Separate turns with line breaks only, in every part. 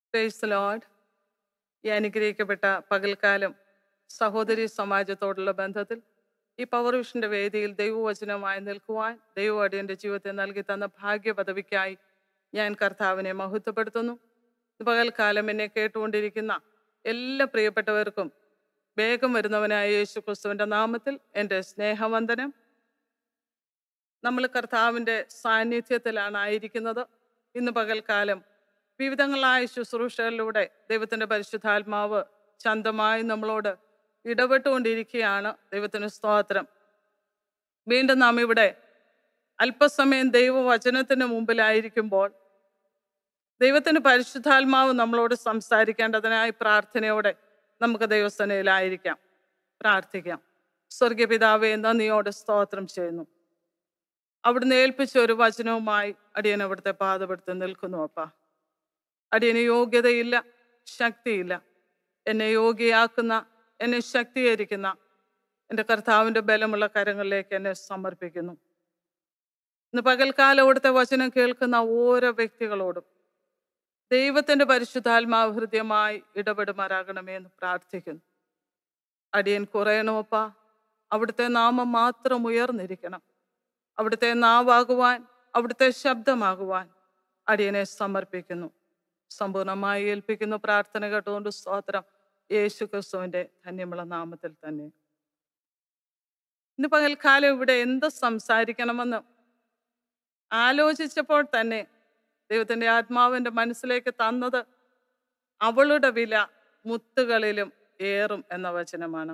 price load ഈ അനുഗ്രഹിക്കപ്പെട്ട പകൽക്കാലം സഹോദരി സമാജത്തോടുള്ള ബന്ധത്തിൽ ഈ പവർ വിഷന്റെ വേദിയിൽ ദൈവവചനമായി നിൽക്കുവാൻ ദൈവം എൻ്റെ ജീവിതത്തെ നൽകി തന്ന ഭാഗ്യ പദവിക്കായി ഞാൻ കർത്താവിനെ മഹത്വപ്പെടുത്തുന്നു ഈ പകൽക്കാലം എന്നെ കേട്ടുകൊണ്ടിരിക്കുന്ന എല്ലാ പ്രിയപ്പെട്ടവർക്കും വേഗം വരുന്നവനായ യേശു ക്രിസ്തുവിൻ്റെ നാമത്തിൽ എൻ്റെ സ്നേഹവന്ദനം നമ്മൾ കർത്താവിൻ്റെ സാന്നിധ്യത്തിലാണ് ആയിരിക്കുന്നത് ഇന്ന് പകൽക്കാലം വിവിധങ്ങളായ ശുശ്രൂഷകളിലൂടെ ദൈവത്തിൻ്റെ പരിശുദ്ധാത്മാവ് ചന്തമായി നമ്മളോട് ഇടപെട്ടുകൊണ്ടിരിക്കുകയാണ് ദൈവത്തിന് സ്തോത്രം വീണ്ടും നാം ഇവിടെ അല്പസമയം ദൈവവചനത്തിന് മുമ്പിലായിരിക്കുമ്പോൾ ദൈവത്തിൻ്റെ പരിശുദ്ധാത്മാവ് നമ്മളോട് സംസാരിക്കേണ്ടതിനായി പ്രാർത്ഥനയോടെ നമുക്ക് ദൈവസനയിലായിരിക്കാം പ്രാർത്ഥിക്കാം സ്വർഗീയ പിതാവെ നന്ദിയോടെ സ്തോത്രം ചെയ്യുന്നു അവിടുന്ന് ഏൽപ്പിച്ച ഒരു വചനവുമായി അടിയൻ അവിടുത്തെ പാതപ്പെടുത്തി നിൽക്കുന്നു അപ്പ അടിയന് യോഗ്യതയില്ല ശക്തിയില്ല എന്നെ യോഗ്യയാക്കുന്ന എന്നെ ശക്തീകരിക്കുന്ന എൻ്റെ കർത്താവിൻ്റെ ബലമുള്ള കരങ്ങളിലേക്ക് എന്നെ സമർപ്പിക്കുന്നു ഇന്ന് പകൽക്കാലം അവിടുത്തെ വചനം കേൾക്കുന്ന ഓരോ വ്യക്തികളോടും ദൈവത്തിൻ്റെ പരിശുദ്ധാത്മാവ് ഹൃദ്യമായി ഇടപെടുമാറാകണമേ എന്ന് പ്രാർത്ഥിക്കുന്നു അടിയൻ കുറയണമപ്പ അവിടുത്തെ നാമം മാത്രം ഉയർന്നിരിക്കണം അവിടുത്തെ നാവാകുവാൻ അവിടുത്തെ ശബ്ദമാകുവാൻ അടിയനെ സമർപ്പിക്കുന്നു സമ്പൂർണമായി ഏൽപ്പിക്കുന്നു പ്രാർത്ഥന കേട്ടുകൊണ്ട് സ്തോത്രം യേശു ക്രിസ്തുവിന്റെ ധന്യമുള്ള നാമത്തിൽ തന്നെ ഇന്ന് പകൽക്കാലം ഇവിടെ എന്ത് സംസാരിക്കണമെന്ന് ആലോചിച്ചപ്പോൾ തന്നെ ദൈവത്തിന്റെ ആത്മാവിന്റെ മനസ്സിലേക്ക് തന്നത് അവളുടെ വില മുത്തുകളിലും ഏറും എന്ന വചനമാണ്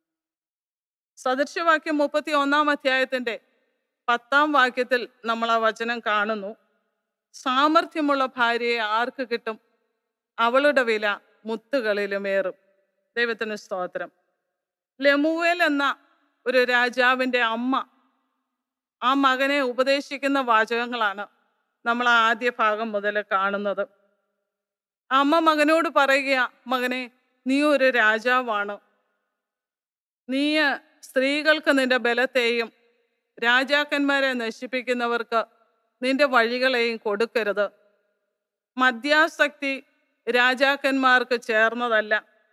സദൃശവാക്യം മുപ്പത്തി ഒന്നാം അധ്യായത്തിന്റെ പത്താം വാക്യത്തിൽ നമ്മൾ ആ വചനം കാണുന്നു സാമർഥ്യമുള്ള ഭാര്യയെ ആർക്ക് കിട്ടും അവളുടെ വില മുത്തുകളിലുമേറും ദൈവത്തിന് സ്തോത്രം ലെമുവേൽ എന്ന ഒരു രാജാവിൻ്റെ അമ്മ ആ മകനെ ഉപദേശിക്കുന്ന വാചകങ്ങളാണ് നമ്മൾ ആ ആദ്യ ഭാഗം മുതൽ കാണുന്നത് അമ്മ മകനോട് പറയുക മകനെ നീ ഒരു രാജാവാണ് നീ സ്ത്രീകൾക്ക് നിന്റെ ബലത്തെയും രാജാക്കന്മാരെ നശിപ്പിക്കുന്നവർക്ക് നിന്റെ വഴികളെയും കൊടുക്കരുത് മദ്യാസക്തി രാജാക്കന്മാർക്ക് ചേർന്നതല്ല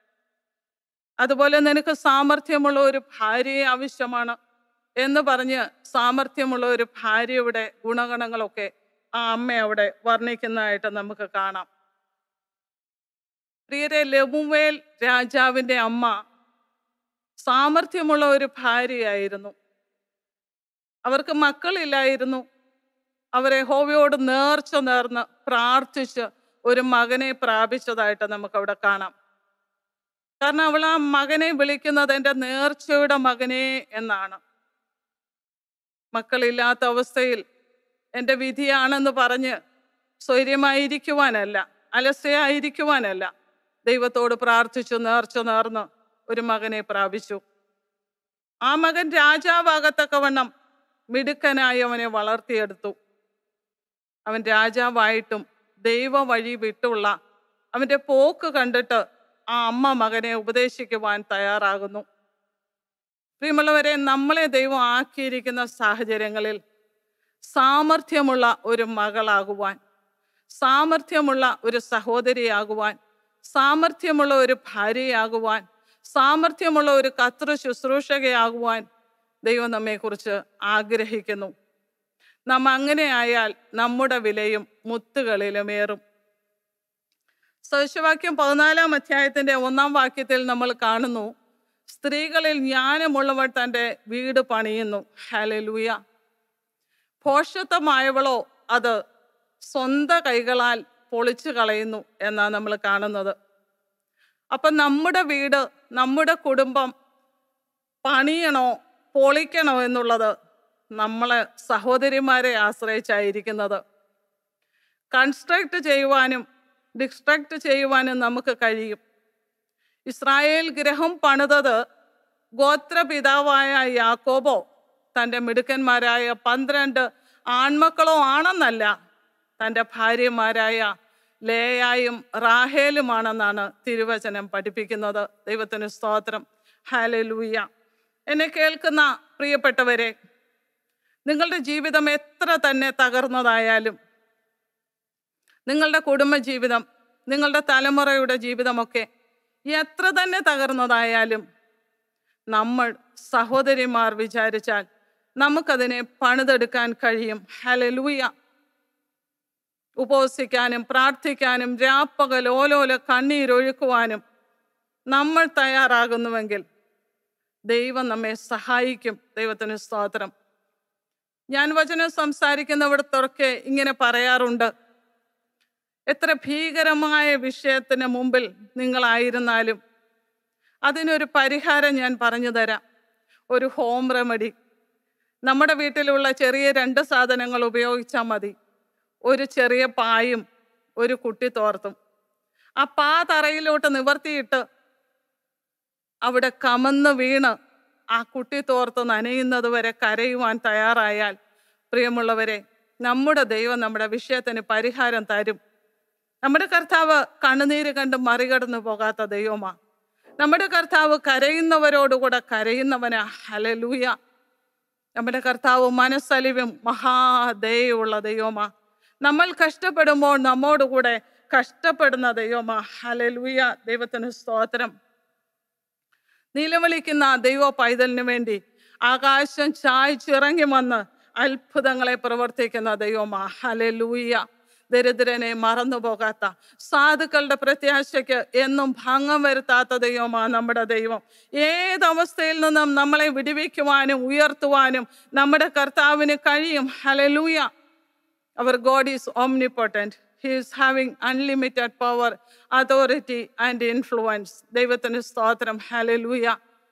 അതുപോലെ നിനക്ക് സാമർഥ്യമുള്ള ഒരു ഭാര്യയെ ആവശ്യമാണ് എന്ന് പറഞ്ഞ് സാമർഥ്യമുള്ള ഒരു ഭാര്യയുടെ ഗുണഗണങ്ങളൊക്കെ ആ അമ്മ അവിടെ വർണ്ണിക്കുന്നതായിട്ട് നമുക്ക് കാണാം പ്രിയരെ ലമുവേൽ രാജാവിൻ്റെ അമ്മ സാമർഥ്യമുള്ള ഒരു ഭാര്യയായിരുന്നു അവർക്ക് മക്കളില്ലായിരുന്നു അവരെ ഹോവയോട് നേർച്ച നേർന്ന് പ്രാർത്ഥിച്ച് ഒരു മകനെ പ്രാപിച്ചതായിട്ട് നമുക്ക് അവിടെ കാണാം കാരണം അവൾ ആ മകനെ വിളിക്കുന്നത് എൻ്റെ നേർച്ചയുടെ മകനെ എന്നാണ് മക്കളില്ലാത്ത അവസ്ഥയിൽ എൻ്റെ വിധിയാണെന്ന് പറഞ്ഞ് സ്വൈര്യമായിരിക്കുവാനല്ല അലസയായിരിക്കുവാനല്ല ദൈവത്തോട് പ്രാർത്ഥിച്ചു നേർച്ച നേർന്ന് ഒരു മകനെ പ്രാപിച്ചു ആ മകൻ രാജാവാകത്തക്കവണ്ണം മിടുക്കനായി അവനെ വളർത്തിയെടുത്തു അവൻ രാജാവായിട്ടും ദൈവ വഴി വിട്ടുള്ള അവൻ്റെ പോക്ക് കണ്ടിട്ട് ആ അമ്മ മകനെ ഉപദേശിക്കുവാൻ തയ്യാറാകുന്നു പ്രിയമുള്ളവരെ നമ്മളെ ദൈവം ആക്കിയിരിക്കുന്ന സാഹചര്യങ്ങളിൽ സാമർഥ്യമുള്ള ഒരു മകളാകുവാൻ സാമർഥ്യമുള്ള ഒരു സഹോദരിയാകുവാൻ സാമർഥ്യമുള്ള ഒരു ഭാര്യയാകുവാൻ സാമർഥ്യമുള്ള ഒരു കത്ര ശുശ്രൂഷകയാകുവാൻ ദൈവം നമ്മെക്കുറിച്ച് ആഗ്രഹിക്കുന്നു നാം അങ്ങനെ ആയാൽ നമ്മുടെ വിലയും മുത്തുകളിലുമേറും സദൃശവാക്യം പതിനാലാം അധ്യായത്തിന്റെ ഒന്നാം വാക്യത്തിൽ നമ്മൾ കാണുന്നു സ്ത്രീകളിൽ ജ്ഞാനമുള്ളവൾ തൻ്റെ വീട് പണിയുന്നു ഹാലലൂയ ഭോഷത്വമായവളോ അത് സ്വന്തം കൈകളാൽ പൊളിച്ചു കളയുന്നു എന്നാണ് നമ്മൾ കാണുന്നത് അപ്പം നമ്മുടെ വീട് നമ്മുടെ കുടുംബം പണിയണോ പൊളിക്കണോ എന്നുള്ളത് നമ്മളെ സഹോദരിമാരെ ആശ്രയിച്ചായിരിക്കുന്നത് കൺസ്ട്രക്ട് ചെയ്യുവാനും ഡിസ്ട്രക്ട് ചെയ്യുവാനും നമുക്ക് കഴിയും ഇസ്രായേൽ ഗ്രഹം പണിതത് ഗോത്രപിതാവായ യാക്കോബോ തൻ്റെ മിടുക്കന്മാരായ പന്ത്രണ്ട് ആൺമക്കളോ ആണെന്നല്ല തൻ്റെ ഭാര്യമാരായ ലേയായും റാഹേലുമാണെന്നാണ് തിരുവചനം പഠിപ്പിക്കുന്നത് ദൈവത്തിന് സ്തോത്രം ഹാലലൂയ എന്നെ കേൾക്കുന്ന പ്രിയപ്പെട്ടവരെ നിങ്ങളുടെ ജീവിതം എത്ര തന്നെ തകർന്നതായാലും നിങ്ങളുടെ കുടുംബജീവിതം നിങ്ങളുടെ തലമുറയുടെ ജീവിതമൊക്കെ എത്ര തന്നെ തകർന്നതായാലും നമ്മൾ സഹോദരിമാർ വിചാരിച്ചാൽ നമുക്കതിനെ പണിതെടുക്കാൻ കഴിയും ഹലലൂയ ഉപവസിക്കാനും പ്രാർത്ഥിക്കാനും രാപ്പകൽ ഓലോല കണ്ണീരൊഴുക്കുവാനും നമ്മൾ തയ്യാറാകുന്നുവെങ്കിൽ ദൈവം നമ്മെ സഹായിക്കും ദൈവത്തിന് സ്തോത്രം ഞാൻ വചനം സംസാരിക്കുന്നവിടത്തൊക്കെ ഇങ്ങനെ പറയാറുണ്ട് എത്ര ഭീകരമായ വിഷയത്തിന് മുമ്പിൽ നിങ്ങളായിരുന്നാലും അതിനൊരു പരിഹാരം ഞാൻ പറഞ്ഞു തരാം ഒരു ഹോം റെമഡി നമ്മുടെ വീട്ടിലുള്ള ചെറിയ രണ്ട് സാധനങ്ങൾ ഉപയോഗിച്ചാൽ മതി ഒരു ചെറിയ പായും ഒരു കുട്ടി തോർത്തും ആ പാ തറയിലോട്ട് നിവർത്തിയിട്ട് അവിടെ കമന്ന് വീണ് ആ കുട്ടി തോർത്ത് നനയുന്നത് വരെ കരയുവാൻ തയ്യാറായാൽ പ്രിയമുള്ളവരെ നമ്മുടെ ദൈവം നമ്മുടെ വിഷയത്തിന് പരിഹാരം തരും നമ്മുടെ കർത്താവ് കണ്ണുനീര് കണ്ട് മറികടന്നു പോകാത്ത ദൈവമാ നമ്മുടെ കർത്താവ് കരയുന്നവരോടുകൂടെ കരയുന്നവനാ ഹലലൂയ നമ്മുടെ കർത്താവ് മനസ്സലിവും മഹാദയുള്ള ദൈവമാ നമ്മൾ കഷ്ടപ്പെടുമ്പോൾ നമ്മോടുകൂടെ കഷ്ടപ്പെടുന്ന ദൈവമാ ഹലലൂയ ദൈവത്തിന് സ്തോത്രം നിലവിളിക്കുന്ന ദൈവ പൈതലിന് വേണ്ടി ആകാശം ചായ്ച്ചിറങ്ങി വന്ന് അത്ഭുതങ്ങളെ പ്രവർത്തിക്കുന്ന ദൈവമാ ഹലലൂയ ദരിദ്രനെ മറന്നു പോകാത്ത സാധുക്കളുടെ പ്രത്യാശയ്ക്ക് എന്നും ഭംഗം വരുത്താത്ത ദൈവമാ നമ്മുടെ ദൈവം ഏതവസ്ഥയിൽ നിന്നും നമ്മളെ വിടുവിക്കുവാനും ഉയർത്തുവാനും നമ്മുടെ കർത്താവിന് കഴിയും ഹലലൂയ അവർ God is omnipotent he is having unlimited power authority and influence ദൈവത്തിന് സ്തോത്രം ഹലലൂയ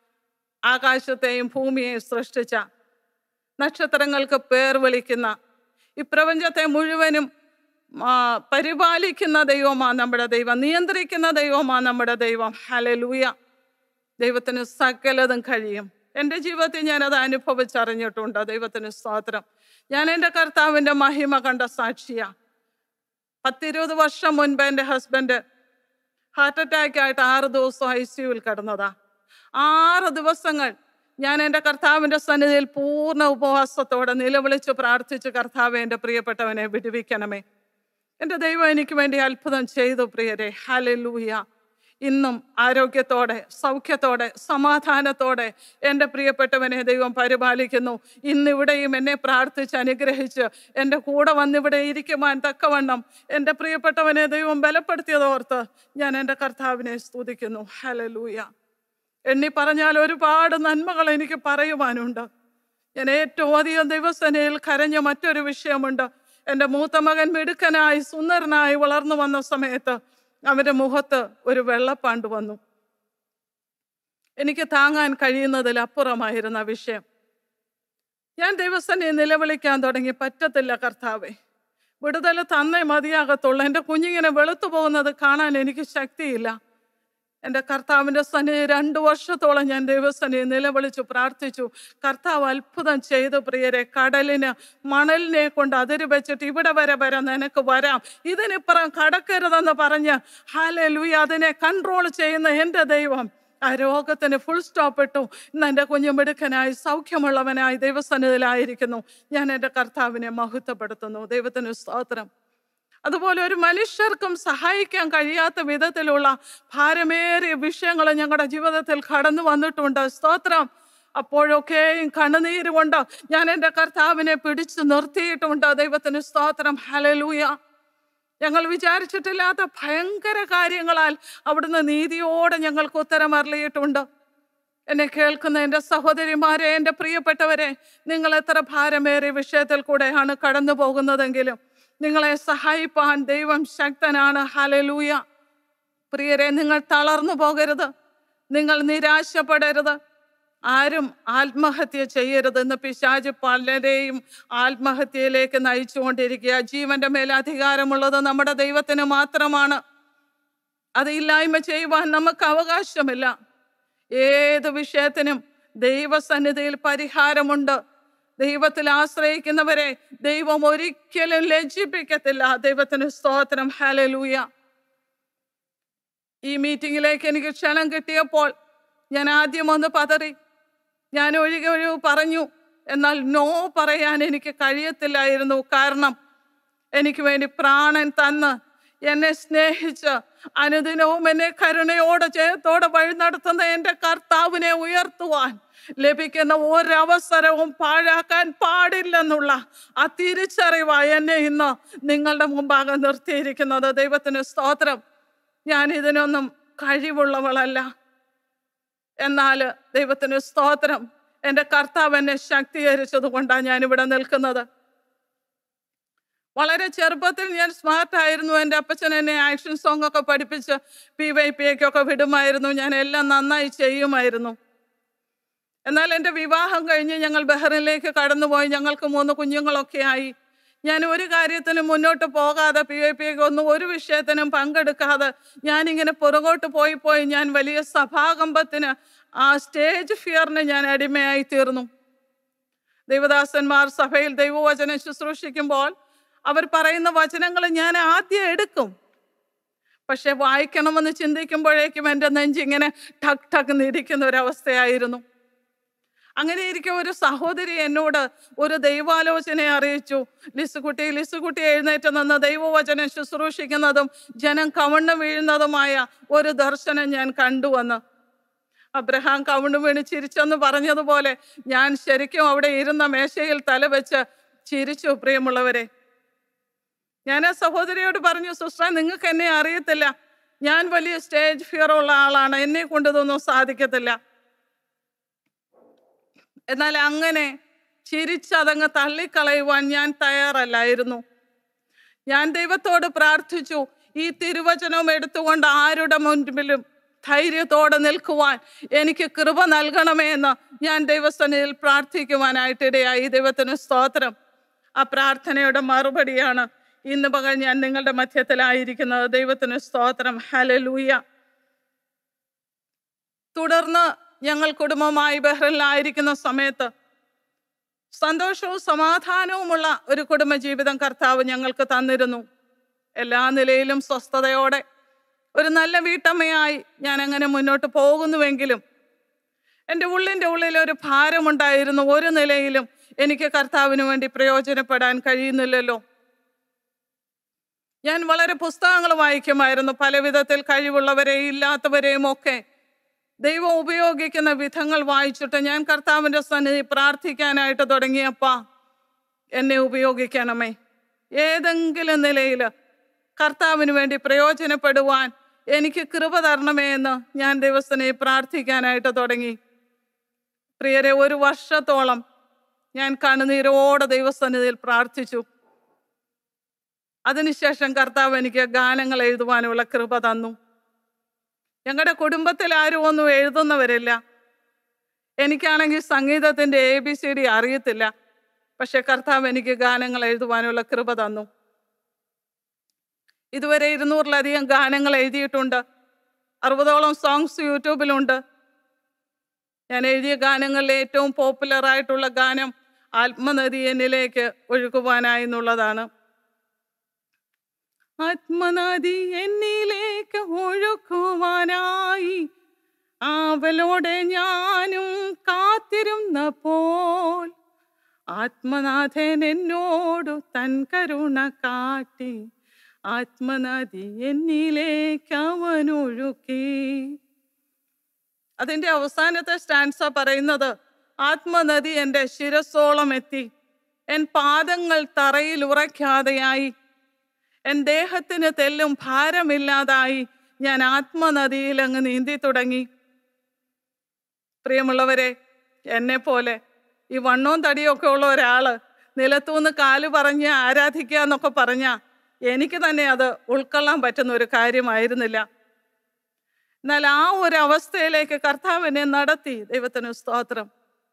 ആകാശത്തെയും ഭൂമിയെയും സൃഷ്ടിച്ച നക്ഷത്രങ്ങൾക്ക് പേർ വിളിക്കുന്ന ഈ പ്രപഞ്ചത്തെ മുഴുവനും ആ, പരിപാലിക്കുന്ന ദൈവമാ നമ്മുടെ ദൈവം നിയന്ത്രിക്കുന്ന ദൈവമാ നമ്മുടെ ദൈവം ഹലലൂയ ദൈവത്തിന് സകലതും കഴിയും എൻ്റെ ജീവിതത്തിൽ ഞാനത് അനുഭവിച്ചറിഞ്ഞിട്ടുണ്ട് ദൈവത്തിന് സ്തോത്രം ഞാൻ എൻ്റെ കർത്താവിൻ്റെ മഹിമ കണ്ട സാക്ഷിയാ പത്തിരുപത് വർഷം മുൻപ് എൻ്റെ ഹസ്ബൻഡ് ഹാർട്ട് അറ്റാക്ക് ആയിട്ട് ആറ് ദിവസം ഐ സിയുവിൽ കിടന്നതാ ആറ് ദിവസങ്ങൾ ഞാൻ എൻ്റെ കർത്താവിൻ്റെ സന്നിധിയിൽ പൂർണ്ണ ഉപവാസത്തോടെ നിലവിളിച്ച് പ്രാർത്ഥിച്ച് കർത്താവ് എൻ്റെ പ്രിയപ്പെട്ടവനെ വിടുവിക്കണമേ എൻ്റെ ദൈവം എനിക്ക് വേണ്ടി അത്ഭുതം ചെയ്തു പ്രിയരെ ഹലലൂയ ഇന്നും ആരോഗ്യത്തോടെ സൗഖ്യത്തോടെ സമാധാനത്തോടെ എൻ്റെ പ്രിയപ്പെട്ടവനെ ദൈവം പരിപാലിക്കുന്നു ഇന്നിവിടെയും എന്നെ പ്രാർത്ഥിച്ച് അനുഗ്രഹിച്ച് എൻ്റെ കൂടെ വന്നിവിടെ ഇരിക്കുവാൻ തക്കവണ്ണം എൻ്റെ പ്രിയപ്പെട്ടവനെ ദൈവം ബലപ്പെടുത്തിയതോർത്ത് ഞാൻ എൻ്റെ കർത്താവിനെ സ്തുതിക്കുന്നു ഹലലൂയ എണ്ണി പറഞ്ഞാൽ ഒരുപാട് നന്മകൾ എനിക്ക് പറയുവാനുണ്ട് ഞാൻ ഏറ്റവും അധികം ദിവസനയിൽ കരഞ്ഞ മറ്റൊരു വിഷയമുണ്ട് എൻ്റെ മൂത്ത മകൻ മിടുക്കനായി സുന്ദരനായി വളർന്നു വന്ന സമയത്ത് അവൻ്റെ മുഖത്ത് ഒരു വെള്ളപ്പാണ്ട് വന്നു എനിക്ക് താങ്ങാൻ കഴിയുന്നതിൽ അപ്പുറമായിരുന്ന വിഷയം ഞാൻ ദൈവസനെ നിലവിളിക്കാൻ തുടങ്ങി പറ്റത്തില്ല കർത്താവെ വിടുതൽ തന്നേ മതിയാകത്തുള്ളൂ എൻ്റെ കുഞ്ഞിങ്ങനെ വെളുത്തു പോകുന്നത് കാണാൻ എനിക്ക് ശക്തിയില്ല എൻ്റെ കർത്താവിൻ്റെ സന്നിധി രണ്ടു വർഷത്തോളം ഞാൻ ദൈവസന്നിധി നിലവിളിച്ചു പ്രാർത്ഥിച്ചു കർത്താവ് അത്ഭുതം ചെയ്തു പ്രിയരെ കടലിന് മണലിനെ കൊണ്ട് അതിര് വെച്ചിട്ട് ഇവിടെ വരെ വരെ നിനക്ക് വരാം ഇതിനിപ്പുറം കടക്കരുതെന്ന് പറഞ്ഞ് ഹാലലുയ അതിനെ കൺട്രോൾ ചെയ്യുന്ന എൻ്റെ ദൈവം ആ രോഗത്തിന് ഫുൾ സ്റ്റോപ്പ് ഇട്ടു ഇന്ന് എൻ്റെ കുഞ്ഞുമിടുക്കനായി സൗഖ്യമുള്ളവനായി ദൈവസന്നിധിയിലായിരിക്കുന്നു ഞാൻ എൻ്റെ കർത്താവിനെ മഹത്വപ്പെടുത്തുന്നു ദൈവത്തിന് സ്തോത്രം അതുപോലെ ഒരു മനുഷ്യർക്കും സഹായിക്കാൻ കഴിയാത്ത വിധത്തിലുള്ള ഭാരമേറിയ വിഷയങ്ങൾ ഞങ്ങളുടെ ജീവിതത്തിൽ കടന്നു വന്നിട്ടുണ്ട് സ്തോത്രം അപ്പോഴൊക്കെയും കണ്ണുനീര് കൊണ്ട് ഞാൻ എൻ്റെ കർത്താവിനെ പിടിച്ചു നിർത്തിയിട്ടുണ്ട് ദൈവത്തിന് സ്തോത്രം ഹലലൂയ ഞങ്ങൾ വിചാരിച്ചിട്ടില്ലാത്ത ഭയങ്കര കാര്യങ്ങളാൽ അവിടുന്ന് നീതിയോടെ ഞങ്ങൾക്ക് ഉത്തരം അറിയിട്ടുണ്ട് എന്നെ കേൾക്കുന്ന എൻ്റെ സഹോദരിമാരെ എൻ്റെ പ്രിയപ്പെട്ടവരെ നിങ്ങൾ എത്ര ഭാരമേറിയ വിഷയത്തിൽ കൂടെയാണ് കടന്നു പോകുന്നതെങ്കിലും നിങ്ങളെ സഹായിപ്പാൻ ദൈവം ശക്തനാണ് ഹലലൂയ പ്രിയരെ നിങ്ങൾ തളർന്നു പോകരുത് നിങ്ങൾ നിരാശപ്പെടരുത് ആരും ആത്മഹത്യ ചെയ്യരുതെന്ന് പിശാജ് പലരെയും ആത്മഹത്യയിലേക്ക് നയിച്ചുകൊണ്ടിരിക്കുക ജീവന്റെ മേൽ അധികാരമുള്ളത് നമ്മുടെ ദൈവത്തിന് മാത്രമാണ് അത് ഇല്ലായ്മ ചെയ്യുവാൻ നമുക്ക് അവകാശമില്ല ഏത് വിഷയത്തിനും ദൈവസന്നിധിയിൽ പരിഹാരമുണ്ട് ദൈവത്തിൽ ആശ്രയിക്കുന്നവരെ ദൈവം ഒരിക്കലും ലജ്ജിപ്പിക്കത്തില്ല ദൈവത്തിന് സ്തോത്രം ഹലലൂയ ഈ മീറ്റിങ്ങിലേക്ക് എനിക്ക് ക്ഷണം കിട്ടിയപ്പോൾ ഞാൻ ആദ്യം ഒന്ന് പതറി ഞാൻ ഒഴികെ ഒഴിവ് പറഞ്ഞു എന്നാൽ നോ പറയാൻ എനിക്ക് കഴിയത്തില്ലായിരുന്നു കാരണം എനിക്ക് വേണ്ടി പ്രാണൻ തന്ന് എന്നെ സ്നേഹിച്ച് അനുദിനവും എന്നെ കരുണയോടെ ജയത്തോടെ വഴി നടത്തുന്ന എൻ്റെ കർത്താവിനെ ഉയർത്തുവാൻ ലഭിക്കുന്ന ഒരവസരവും പാഴാക്കാൻ പാടില്ലെന്നുള്ള ആ തിരിച്ചറിവായി എന്നെ ഇന്ന് നിങ്ങളുടെ മുമ്പാകെ നിർത്തിയിരിക്കുന്നത് ദൈവത്തിന് സ്തോത്രം ഞാൻ ഇതിനൊന്നും കഴിവുള്ളവളല്ല എന്നാൽ ദൈവത്തിന് സ്തോത്രം എൻ്റെ കർത്താവ് എന്നെ ശക്തീകരിച്ചത് കൊണ്ടാണ് ഞാനിവിടെ നിൽക്കുന്നത് വളരെ ചെറുപ്പത്തിൽ ഞാൻ സ്മാർട്ട് ആയിരുന്നു എൻ്റെ അപ്പച്ചൻ എന്നെ ആക്ഷൻ സോങ് ഒക്കെ പഠിപ്പിച്ച് പി വൈ പി ഒക്കെ വിടുമായിരുന്നു ഞാൻ എല്ലാം നന്നായി ചെയ്യുമായിരുന്നു എന്നാൽ എൻ്റെ വിവാഹം കഴിഞ്ഞ് ഞങ്ങൾ ബഹ്റിനിലേക്ക് കടന്നുപോയി ഞങ്ങൾക്ക് മൂന്ന് കുഞ്ഞുങ്ങളൊക്കെ ആയി ഞാൻ ഒരു കാര്യത്തിനും മുന്നോട്ട് പോകാതെ പി ഐ പി ഒന്നും ഒരു വിഷയത്തിനും പങ്കെടുക്കാതെ ഞാനിങ്ങനെ പുറകോട്ട് പോയി പോയി ഞാൻ വലിയ സഭാകമ്പത്തിന് ആ സ്റ്റേജ് ഫിയറിന് ഞാൻ അടിമയായി തീർന്നു ദൈവദാസന്മാർ സഭയിൽ ദൈവവചനം ശുശ്രൂഷിക്കുമ്പോൾ അവർ പറയുന്ന വചനങ്ങൾ ഞാൻ ആദ്യം എടുക്കും പക്ഷെ വായിക്കണമെന്ന് ചിന്തിക്കുമ്പോഴേക്കും എൻ്റെ നെഞ്ചിങ്ങനെ ടക് ടക് നിരിക്കുന്ന ഒരവസ്ഥയായിരുന്നു അങ്ങനെ ഇരിക്കെ ഒരു സഹോദരി എന്നോട് ഒരു ദൈവാലോചനയെ അറിയിച്ചു ലിസുകുട്ടി ലിസുകുട്ടി എഴുന്നേറ്റ് നിന്ന് ദൈവവചനം ശുശ്രൂഷിക്കുന്നതും ജനം കവണ്ണു വീഴുന്നതുമായ ഒരു ദർശനം ഞാൻ കണ്ടുവന്ന് അബ്രഹാം കവണ്ണു വീണ് ചിരിച്ചെന്ന് പറഞ്ഞതുപോലെ ഞാൻ ശരിക്കും അവിടെ ഇരുന്ന മേശയിൽ തലവെച്ച് ചിരിച്ചു പ്രിയമുള്ളവരെ ഞാൻ ആ സഹോദരിയോട് പറഞ്ഞു സിസ്റ്റർ നിങ്ങൾക്ക് എന്നെ അറിയത്തില്ല ഞാൻ വലിയ സ്റ്റേജ് ഫിയർ ഉള്ള ആളാണ് എന്നെ കൊണ്ട് ഇതൊന്നും സാധിക്കത്തില്ല എന്നാൽ അങ്ങനെ ചിരിച്ചതങ്ങ് തള്ളിക്കളയുവാൻ ഞാൻ തയ്യാറല്ലായിരുന്നു ഞാൻ ദൈവത്തോട് പ്രാർത്ഥിച്ചു ഈ തിരുവചനം എടുത്തുകൊണ്ട് ആരുടെ മുൻപിലും ധൈര്യത്തോടെ നിൽക്കുവാൻ എനിക്ക് കൃപ നൽകണമേ എന്ന് ഞാൻ ദൈവസന്നിധിയിൽ പ്രാർത്ഥിക്കുവാനായിട്ടിടയായി ദൈവത്തിന് സ്തോത്രം ആ പ്രാർത്ഥനയുടെ മറുപടിയാണ് ഇന്ന് പകൽ ഞാൻ നിങ്ങളുടെ മധ്യത്തിലായിരിക്കുന്നത് ദൈവത്തിന് സ്തോത്രം ഹലലൂയ തുടർന്ന് ഞങ്ങൾ കുടുംബമായി ബഹ്റിനിലായിരിക്കുന്ന സമയത്ത് സന്തോഷവും സമാധാനവുമുള്ള ഒരു കുടുംബജീവിതം കർത്താവ് ഞങ്ങൾക്ക് തന്നിരുന്നു എല്ലാ നിലയിലും സ്വസ്ഥതയോടെ ഒരു നല്ല വീട്ടമ്മയായി ഞാൻ അങ്ങനെ മുന്നോട്ട് പോകുന്നുവെങ്കിലും എൻ്റെ ഉള്ളിൻ്റെ ഉള്ളിൽ ഒരു ഭാരമുണ്ടായിരുന്നു ഒരു നിലയിലും എനിക്ക് കർത്താവിന് വേണ്ടി പ്രയോജനപ്പെടാൻ കഴിയുന്നില്ലല്ലോ ഞാൻ വളരെ പുസ്തകങ്ങൾ വായിക്കുമായിരുന്നു പല വിധത്തിൽ കഴിവുള്ളവരെയും ഇല്ലാത്തവരെയും ഒക്കെ ദൈവം ഉപയോഗിക്കുന്ന വിധങ്ങൾ വായിച്ചിട്ട് ഞാൻ കർത്താവിൻ്റെ സന്നിധി പ്രാർത്ഥിക്കാനായിട്ട് തുടങ്ങിയപ്പാ എന്നെ ഉപയോഗിക്കണമേ ഏതെങ്കിലും നിലയിൽ കർത്താവിന് വേണ്ടി പ്രയോജനപ്പെടുവാൻ എനിക്ക് കൃപ തരണമേ എന്ന് ഞാൻ ദൈവസ്ഥനെ പ്രാർത്ഥിക്കാനായിട്ട് തുടങ്ങി പ്രിയരെ ഒരു വർഷത്തോളം ഞാൻ കണ്ണുനീരോടെ ദൈവസന്നിധിയിൽ പ്രാർത്ഥിച്ചു അതിനുശേഷം കർത്താവ് എനിക്ക് ഗാനങ്ങൾ എഴുതുവാനുള്ള കൃപ തന്നു ഞങ്ങളുടെ കുടുംബത്തിൽ ആരും ഒന്നും എഴുതുന്നവരില്ല എനിക്കാണെങ്കിൽ സംഗീതത്തിൻ്റെ എ ബി സി ഡി അറിയത്തില്ല പക്ഷെ കർത്താവ് എനിക്ക് ഗാനങ്ങൾ എഴുതുവാനുള്ള കൃപ തന്നു ഇതുവരെ ഇരുന്നൂറിലധികം ഗാനങ്ങൾ എഴുതിയിട്ടുണ്ട് അറുപതോളം സോങ്സ് യൂട്യൂബിലുണ്ട് ഞാൻ എഴുതിയ ഗാനങ്ങളിലെ ഏറ്റവും പോപ്പുലർ ആയിട്ടുള്ള ഗാനം ആത്മനദി എന്നിലേക്ക് ഒഴുകുവാനായി എന്നുള്ളതാണ് ആത്മനദി എന്നിലേക്ക് ഒഴുക്കുവാനായി ആവലോടെ ഞാനും കാത്തിരുന്ന പോൽ ആത്മനാഥൻ എന്നോടു തൻ കരുണ കാട്ടി ആത്മനദി എന്നിലേക്ക് അവൻ ഒഴുക്കി അതിന്റെ അവസാനത്തെ സ്റ്റാൻസ പറയുന്നത് ആത്മനദി എൻ്റെ ശിരസോളം എത്തി എൻ പാദങ്ങൾ തറയിൽ ഉറയ്ക്കാതെയായി എൻ ദേഹത്തിന് തെല്ലും ഭാരമില്ലാതായി ഞാൻ ആത്മനദിയിൽ അങ്ങ് നീന്തി തുടങ്ങി പ്രിയമുള്ളവരെ എന്നെ പോലെ ഈ വണ്ണവും തടിയൊക്കെ ഉള്ള ഒരാള് നിലത്തൂന്ന് കാല് പറഞ്ഞ് ആരാധിക്കുക എന്നൊക്കെ പറഞ്ഞ എനിക്ക് തന്നെ അത് ഉൾക്കൊള്ളാൻ പറ്റുന്ന ഒരു കാര്യമായിരുന്നില്ല എന്നാൽ ആ ഒരു അവസ്ഥയിലേക്ക് കർത്താവ് എന്നെ നടത്തി ദൈവത്തിന് സ്തോത്രം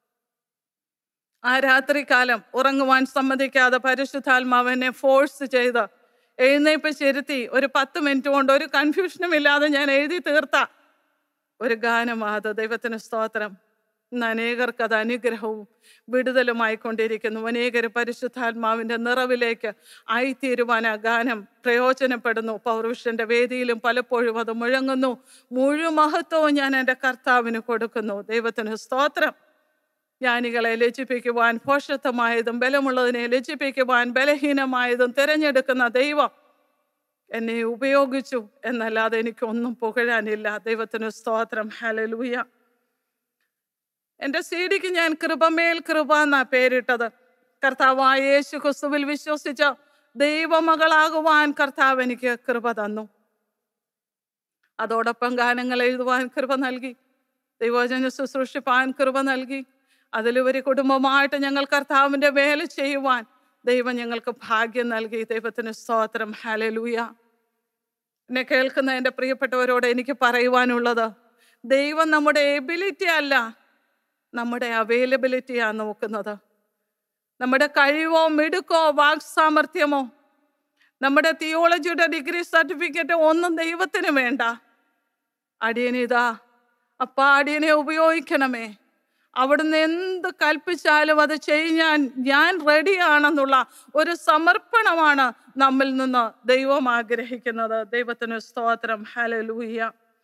ആ രാത്രികാലം ഉറങ്ങുവാൻ സമ്മതിക്കാതെ പരിശുദ്ധാത്മാവ് എന്നെ ഫോഴ്സ് ചെയ്ത് എഴുന്നേപ്പിച്ചിരുത്തി ഒരു പത്ത് മിനിറ്റ് കൊണ്ട് ഒരു കൺഫ്യൂഷനും ഇല്ലാതെ ഞാൻ എഴുതി തീർത്ത ഒരു ഗാനമാണ് അത് ദൈവത്തിന് സ്തോത്രം ഇന്ന് അനേകർക്ക് അത് അനുഗ്രഹവും വിടുതലുമായി കൊണ്ടിരിക്കുന്നു അനേകർ പരിശുദ്ധാത്മാവിൻ്റെ നിറവിലേക്ക് ആയിത്തീരുവാൻ ആ ഗാനം പ്രയോജനപ്പെടുന്നു പൗരുഷന്റെ വേദിയിലും പലപ്പോഴും അത് മുഴങ്ങുന്നു മുഴു മഹത്വവും ഞാൻ എൻ്റെ കർത്താവിന് കൊടുക്കുന്നു ദൈവത്തിന് സ്തോത്രം ജ്ഞാനികളെ ലജ്ജിപ്പിക്കുവാൻ ഭോഷത്വമായതും ബലമുള്ളതിനെ ലജ്ജിപ്പിക്കുവാൻ ബലഹീനമായതും തിരഞ്ഞെടുക്കുന്ന ദൈവം എന്നെ ഉപയോഗിച്ചു എന്നല്ലാതെ എനിക്കൊന്നും പുകഴാനില്ല ദൈവത്തിന് സ്തോത്രം ഹലലൂയ എൻ്റെ സി ഡിക്ക് ഞാൻ കൃപമേൽ കൃപ എന്നാ പേരിട്ടത് കർത്താവായ യേശു ക്രിസ്തുവിൽ വിശ്വസിച്ച ദൈവമകളാകുവാൻ കർത്താവ് എനിക്ക് കൃപ തന്നു അതോടൊപ്പം ഗാനങ്ങൾ എഴുതുവാൻ കൃപ നൽകി ദൈവജന ശുശ്രൂഷിപ്പാൻ കൃപ നൽകി അതിലുപരി കുടുംബമായിട്ട് ഞങ്ങൾ കർത്താവിൻ്റെ വേല ചെയ്യുവാൻ ദൈവം ഞങ്ങൾക്ക് ഭാഗ്യം നൽകി ദൈവത്തിന് സ്തോത്രം ഹലലൂയ എന്നെ കേൾക്കുന്ന എൻ്റെ പ്രിയപ്പെട്ടവരോട് എനിക്ക് പറയുവാനുള്ളത് ദൈവം നമ്മുടെ എബിലിറ്റി അല്ല നമ്മുടെ അവൈലബിലിറ്റിയാണ് നോക്കുന്നത് നമ്മുടെ കഴിവോ മിടുക്കോ വാക്സാമർഥ്യമോ നമ്മുടെ തിയോളജിയുടെ ഡിഗ്രി സർട്ടിഫിക്കറ്റ് ഒന്നും ദൈവത്തിന് വേണ്ട അടിയനിതാ അപ്പ അടിയനെ ഉപയോഗിക്കണമേ അവിടുന്ന് എന്ത് കൽപ്പിച്ചാലും അത് ചെയ്യാൻ ഞാൻ റെഡിയാണെന്നുള്ള ഒരു സമർപ്പണമാണ് നമ്മിൽ നിന്ന് ദൈവം ആഗ്രഹിക്കുന്നത് ദൈവത്തിന് സ്തോത്രം ഹലലൂയ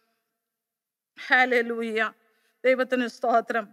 ഹലലൂയ ദൈവത്തിന് സ്തോത്രം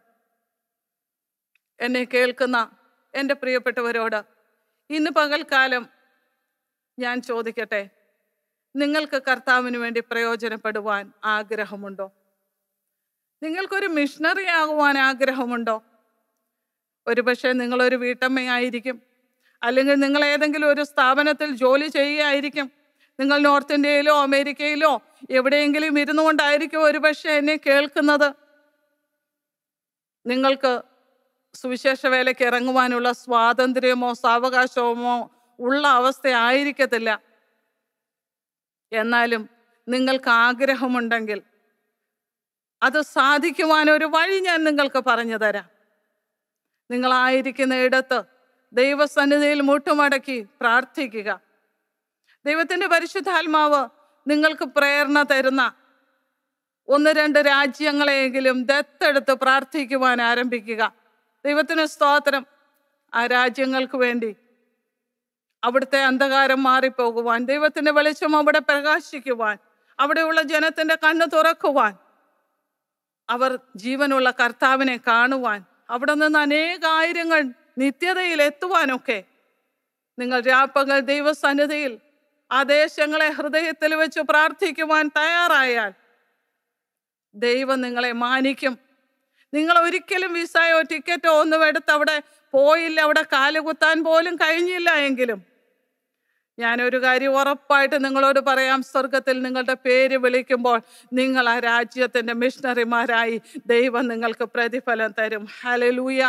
എന്നെ കേൾക്കുന്ന എൻ്റെ പ്രിയപ്പെട്ടവരോട് ഇന്ന് പകൽക്കാലം ഞാൻ ചോദിക്കട്ടെ നിങ്ങൾക്ക് കർത്താവിന് വേണ്ടി പ്രയോജനപ്പെടുവാൻ ആഗ്രഹമുണ്ടോ നിങ്ങൾക്കൊരു മിഷണറി ആകുവാൻ ആഗ്രഹമുണ്ടോ ഒരുപക്ഷെ നിങ്ങളൊരു വീട്ടമ്മയായിരിക്കും അല്ലെങ്കിൽ നിങ്ങൾ ഏതെങ്കിലും ഒരു സ്ഥാപനത്തിൽ ജോലി ചെയ്യുകയായിരിക്കും നിങ്ങൾ നോർത്ത് ഇന്ത്യയിലോ അമേരിക്കയിലോ എവിടെയെങ്കിലും ഇരുന്നു കൊണ്ടായിരിക്കും ഒരുപക്ഷെ എന്നെ കേൾക്കുന്നത് നിങ്ങൾക്ക് സുവിശേഷ വേലയ്ക്ക് ഇറങ്ങുവാനുള്ള സ്വാതന്ത്ര്യമോ സാവകാശമോ ഉള്ള അവസ്ഥ ആയിരിക്കത്തില്ല എന്നാലും നിങ്ങൾക്ക് ആഗ്രഹമുണ്ടെങ്കിൽ അത് സാധിക്കുവാൻ ഒരു വഴി ഞാൻ നിങ്ങൾക്ക് പറഞ്ഞു തരാം നിങ്ങളായിരിക്കുന്ന ഇടത്ത് ദൈവസന്നിധിയിൽ മുട്ടുമടക്കി പ്രാർത്ഥിക്കുക ദൈവത്തിന്റെ പരിശുദ്ധാത്മാവ് നിങ്ങൾക്ക് പ്രേരണ തരുന്ന ഒന്ന് രണ്ട് രാജ്യങ്ങളെയെങ്കിലും ദത്തെടുത്ത് പ്രാർത്ഥിക്കുവാൻ ആരംഭിക്കുക ദൈവത്തിന് സ്തോത്രം ആ രാജ്യങ്ങൾക്ക് വേണ്ടി അവിടുത്തെ അന്ധകാരം മാറിപ്പോകുവാൻ ദൈവത്തിന്റെ വെളിച്ചം അവിടെ പ്രകാശിക്കുവാൻ അവിടെയുള്ള ജനത്തിന്റെ കണ്ണ് തുറക്കുവാൻ അവർ ജീവനുള്ള കർത്താവിനെ കാണുവാൻ അവിടെ നിന്ന് അനേകായിരങ്ങൾ നിത്യതയിൽ എത്തുവാനൊക്കെ നിങ്ങൾ രാപ്പകൽ ദൈവസന്നിധിയിൽ ആ ദേശങ്ങളെ ഹൃദയത്തിൽ വെച്ച് പ്രാർത്ഥിക്കുവാൻ തയ്യാറായാൽ ദൈവം നിങ്ങളെ മാനിക്കും നിങ്ങൾ ഒരിക്കലും വിസയോ ടിക്കറ്റോ ഒന്നും എടുത്ത് അവിടെ പോയില്ല അവിടെ കാലുകുത്താൻ പോലും കഴിഞ്ഞില്ല എങ്കിലും ഞാനൊരു കാര്യം ഉറപ്പായിട്ട് നിങ്ങളോട് പറയാം സ്വർഗത്തിൽ നിങ്ങളുടെ പേര് വിളിക്കുമ്പോൾ നിങ്ങൾ ആ രാജ്യത്തിന്റെ മിഷണറിമാരായി ദൈവം നിങ്ങൾക്ക് പ്രതിഫലം തരും ഹലലൂയ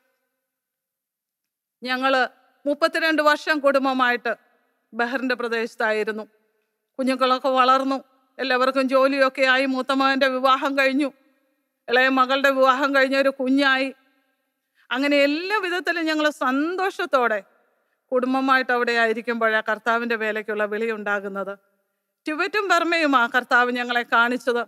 ഞങ്ങള് മുപ്പത്തിരണ്ട് വർഷം കുടുംബമായിട്ട് ബഹറിന്റെ പ്രദേശത്തായിരുന്നു കുഞ്ഞുങ്ങളൊക്കെ വളർന്നു എല്ലാവർക്കും ജോലിയൊക്കെ ആയി മൂത്തമകന്റെ വിവാഹം കഴിഞ്ഞു ഇളയ മകളുടെ വിവാഹം കഴിഞ്ഞ ഒരു കുഞ്ഞായി അങ്ങനെ എല്ലാ വിധത്തിലും ഞങ്ങൾ സന്തോഷത്തോടെ കുടുംബമായിട്ട് അവിടെ ആയിരിക്കുമ്പോഴാണ് കർത്താവിൻ്റെ വേലയ്ക്കുള്ള വിളി ഉണ്ടാകുന്നത് ടിബറ്റും ബർമയും ആ കർത്താവ് ഞങ്ങളെ കാണിച്ചത്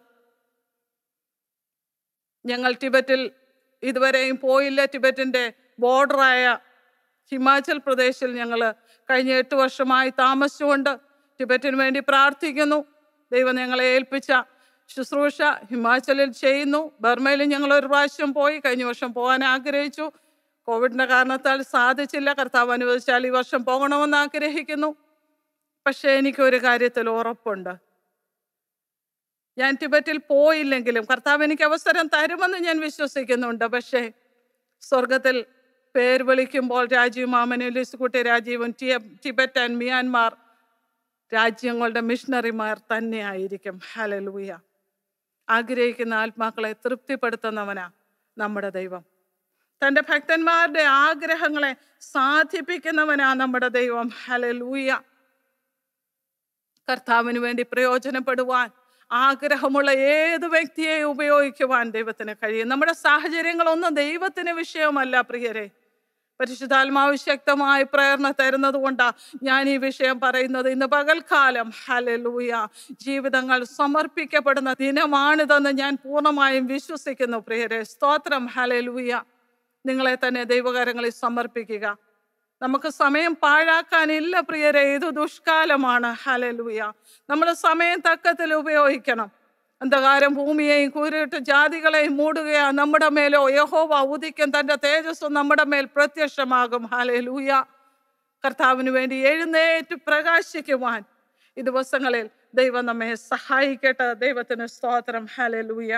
ഞങ്ങൾ ടിബറ്റിൽ ഇതുവരെയും പോയില്ല ടിബറ്റിൻ്റെ ബോർഡറായ ഹിമാചൽ പ്രദേശിൽ ഞങ്ങൾ കഴിഞ്ഞ എട്ട് വർഷമായി താമസിച്ചുകൊണ്ട് ടിബറ്റിന് വേണ്ടി പ്രാർത്ഥിക്കുന്നു ദൈവം ഞങ്ങളെ ഏൽപ്പിച്ച ശുശ്രൂഷ ഹിമാചലിൽ ചെയ്യുന്നു ബർമയിൽ ഞങ്ങൾ ഒരു പ്രാവശ്യം പോയി കഴിഞ്ഞ വർഷം പോകാൻ ആഗ്രഹിച്ചു കോവിഡിന്റെ കാരണത്താൽ സാധിച്ചില്ല കർത്താവ് അനുവദിച്ചാൽ ഈ വർഷം പോകണമെന്ന് ആഗ്രഹിക്കുന്നു പക്ഷേ എനിക്കൊരു കാര്യത്തിൽ ഉറപ്പുണ്ട് ഞാൻ ടിബറ്റിൽ പോയില്ലെങ്കിലും കർത്താവ് എനിക്ക് അവസരം തരുമെന്ന് ഞാൻ വിശ്വസിക്കുന്നുണ്ട് പക്ഷേ സ്വർഗത്തിൽ പേര് വിളിക്കുമ്പോൾ രാജീവ് മാമനും ലിസുകുട്ടി രാജീവും ടി- ടിബറ്റ് ആൻഡ് മ്യാൻമാർ രാജ്യങ്ങളുടെ മിഷണറിമാർ തന്നെയായിരിക്കും ഹലലൂയ ആഗ്രഹിക്കുന്ന ആത്മാക്കളെ തൃപ്തിപ്പെടുത്തുന്നവനാ നമ്മുടെ ദൈവം തൻ്റെ ഭക്തന്മാരുടെ ആഗ്രഹങ്ങളെ സാധിപ്പിക്കുന്നവനാ നമ്മുടെ ദൈവം ഹലലൂയ കർത്താവിന് വേണ്ടി പ്രയോജനപ്പെടുവാൻ ആഗ്രഹമുള്ള ഏത് വ്യക്തിയെ ഉപയോഗിക്കുവാൻ ദൈവത്തിന് കഴിയും നമ്മുടെ സാഹചര്യങ്ങളൊന്നും ദൈവത്തിന് വിഷയമല്ല പ്രിയരെ പരിശുദ്ധാത്മാവ് ശക്തമായി പ്രേരണ തരുന്നത് കൊണ്ടാ ഞാൻ ഈ വിഷയം പറയുന്നത് ഇന്ന് പകൽക്കാലം ഹലലൂയ ജീവിതങ്ങൾ സമർപ്പിക്കപ്പെടുന്ന ദിനമാണിതെന്ന് ഞാൻ പൂർണ്ണമായും വിശ്വസിക്കുന്നു പ്രിയരെ സ്തോത്രം ഹലലൂയ നിങ്ങളെ തന്നെ ദൈവകരങ്ങളിൽ സമർപ്പിക്കുക നമുക്ക് സമയം പാഴാക്കാനില്ല പ്രിയരെ ഇത് ദുഷ്കാലമാണ് ഹലലൂയ നമ്മൾ സമയം തക്കത്തിൽ ഉപയോഗിക്കണം അന്ധകാരം ഭൂമിയെയും കൂരിട്ട് ജാതികളെയും മൂടുകയാ നമ്മുടെ മേലോ യഹോവ ഉദിക്കും തന്റെ തേജസ് നമ്മുടെ മേൽ പ്രത്യക്ഷമാകും ഹലലൂയ കർത്താവിന് വേണ്ടി എഴുന്നേറ്റ് പ്രകാശിക്കുവാൻ ഈ ദിവസങ്ങളിൽ ദൈവം നമ്മെ സഹായിക്കട്ടെ ദൈവത്തിന് സ്തോത്രം ഹലലൂയ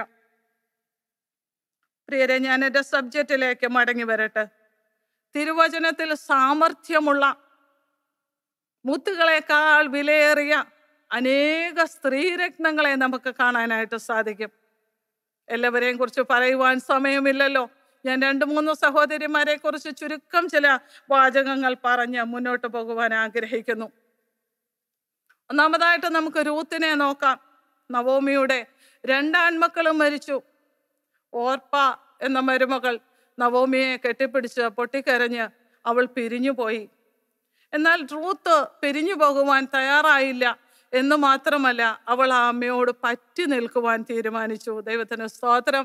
പ്രിയരെ ഞാൻ എൻ്റെ സബ്ജക്റ്റിലേക്ക് മടങ്ങി വരട്ടെ തിരുവചനത്തിൽ സാമർഥ്യമുള്ള മുത്തുകളെക്കാൾ വിലയേറിയ അനേക സ്ത്രീരത്നങ്ങളെ നമുക്ക് കാണാനായിട്ട് സാധിക്കും എല്ലാവരെയും കുറിച്ച് പറയുവാൻ സമയമില്ലല്ലോ ഞാൻ രണ്ട് മൂന്ന് സഹോദരിമാരെ കുറിച്ച് ചുരുക്കം ചില വാചകങ്ങൾ പറഞ്ഞ് മുന്നോട്ട് പോകുവാൻ ആഗ്രഹിക്കുന്നു ഒന്നാമതായിട്ട് നമുക്ക് രൂത്തിനെ നോക്കാം നവോമിയുടെ രണ്ടാൺമക്കളും മരിച്ചു ഓർപ്പ എന്ന മരുമകൾ നവോമിയെ കെട്ടിപ്പിടിച്ച് പൊട്ടിക്കരഞ്ഞ് അവൾ പിരിഞ്ഞുപോയി എന്നാൽ റൂത്ത് പിരിഞ്ഞു പോകുവാൻ തയ്യാറായില്ല എന്ന് മാത്രമല്ല അവൾ ആ അമ്മയോട് പറ്റി നിൽക്കുവാൻ തീരുമാനിച്ചു ദൈവത്തിന് സ്തോത്രം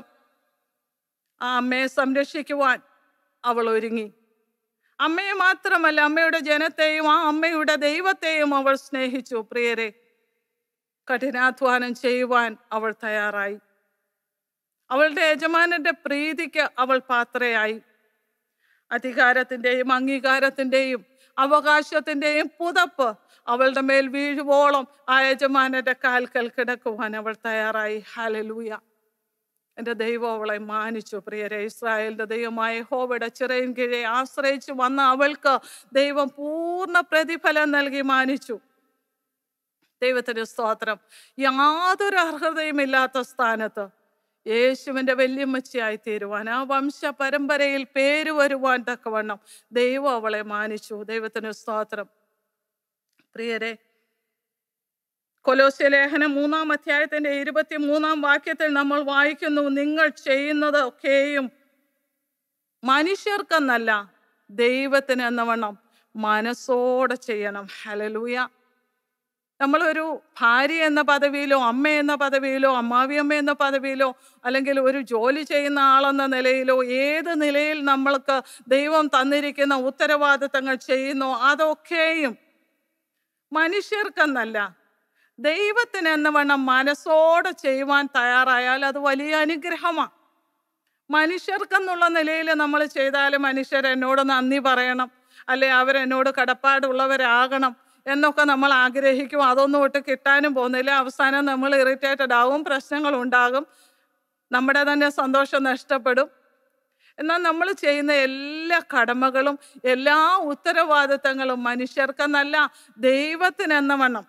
ആ അമ്മയെ സംരക്ഷിക്കുവാൻ അവൾ ഒരുങ്ങി അമ്മയെ മാത്രമല്ല അമ്മയുടെ ജനത്തെയും ആ അമ്മയുടെ ദൈവത്തെയും അവൾ സ്നേഹിച്ചു പ്രിയരെ കഠിനാധ്വാനം ചെയ്യുവാൻ അവൾ തയ്യാറായി അവളുടെ യജമാനന്റെ പ്രീതിക്ക് അവൾ പാത്രയായി അധികാരത്തിൻ്റെയും അംഗീകാരത്തിൻ്റെയും അവകാശത്തിൻ്റെയും പുതപ്പ് അവളുടെ മേൽ വീഴുവോളം ആ യജമാനന്റെ കാൽക്കൽ കിടക്കുവാൻ അവൾ തയ്യാറായി ഹാലലൂയ എൻ്റെ ദൈവം അവളെ മാനിച്ചു പ്രിയരെ ഇസ്രായേലിന്റെ ദൈവമായ ഹോവയുടെ ചിറയിൻ കീഴെ ആശ്രയിച്ചു വന്ന അവൾക്ക് ദൈവം പൂർണ്ണ പ്രതിഫലം നൽകി മാനിച്ചു ദൈവത്തിന്റെ സ്തോത്രം യാതൊരു അർഹതയുമില്ലാത്ത സ്ഥാനത്ത് യേശുവിൻ്റെ വല്യമ്മച്ചിയായി തീരുവാൻ ആ വംശ പരമ്പരയിൽ പേര് വരുവാൻ തക്കവണ്ണം ദൈവം അവളെ മാനിച്ചു ദൈവത്തിന് സ്തോത്രം പ്രിയരെ കൊലോസ്യ ലേഖനം മൂന്നാം അധ്യായത്തിന്റെ ഇരുപത്തി മൂന്നാം വാക്യത്തിൽ നമ്മൾ വായിക്കുന്നു നിങ്ങൾ ചെയ്യുന്നത് ഒക്കെയും മനുഷ്യർക്കെന്നല്ല ദൈവത്തിന് എന്നവണ്ണം മനസ്സോടെ ചെയ്യണം ഹലലൂയ നമ്മളൊരു ഭാര്യ എന്ന പദവിയിലോ അമ്മ എന്ന പദവിയിലോ അമ്മാവിയമ്മ എന്ന പദവിയിലോ അല്ലെങ്കിൽ ഒരു ജോലി ചെയ്യുന്ന ആളെന്ന നിലയിലോ ഏത് നിലയിൽ നമ്മൾക്ക് ദൈവം തന്നിരിക്കുന്ന ഉത്തരവാദിത്തങ്ങൾ ചെയ്യുന്നോ അതൊക്കെയും മനുഷ്യർക്കെന്നല്ല ദൈവത്തിന് എന്നവണ്ണം മനസ്സോടെ ചെയ്യുവാൻ തയ്യാറായാൽ അത് വലിയ അനുഗ്രഹമാണ് മനുഷ്യർക്കെന്നുള്ള നിലയിൽ നമ്മൾ ചെയ്താൽ മനുഷ്യർ എന്നോട് നന്ദി പറയണം അല്ലെ അവരെന്നോട് കടപ്പാടുള്ളവരാകണം എന്നൊക്കെ നമ്മൾ ആഗ്രഹിക്കും അതൊന്നും ഒട്ട് കിട്ടാനും പോകുന്നില്ല അവസാനം നമ്മൾ ഇറിറ്റേറ്റഡ് ആവും പ്രശ്നങ്ങൾ ഉണ്ടാകും നമ്മുടെ തന്നെ സന്തോഷം നഷ്ടപ്പെടും എന്നാൽ നമ്മൾ ചെയ്യുന്ന എല്ലാ കടമകളും എല്ലാ ഉത്തരവാദിത്തങ്ങളും മനുഷ്യർക്കെന്നല്ല ദൈവത്തിനെന്നവണ്ണം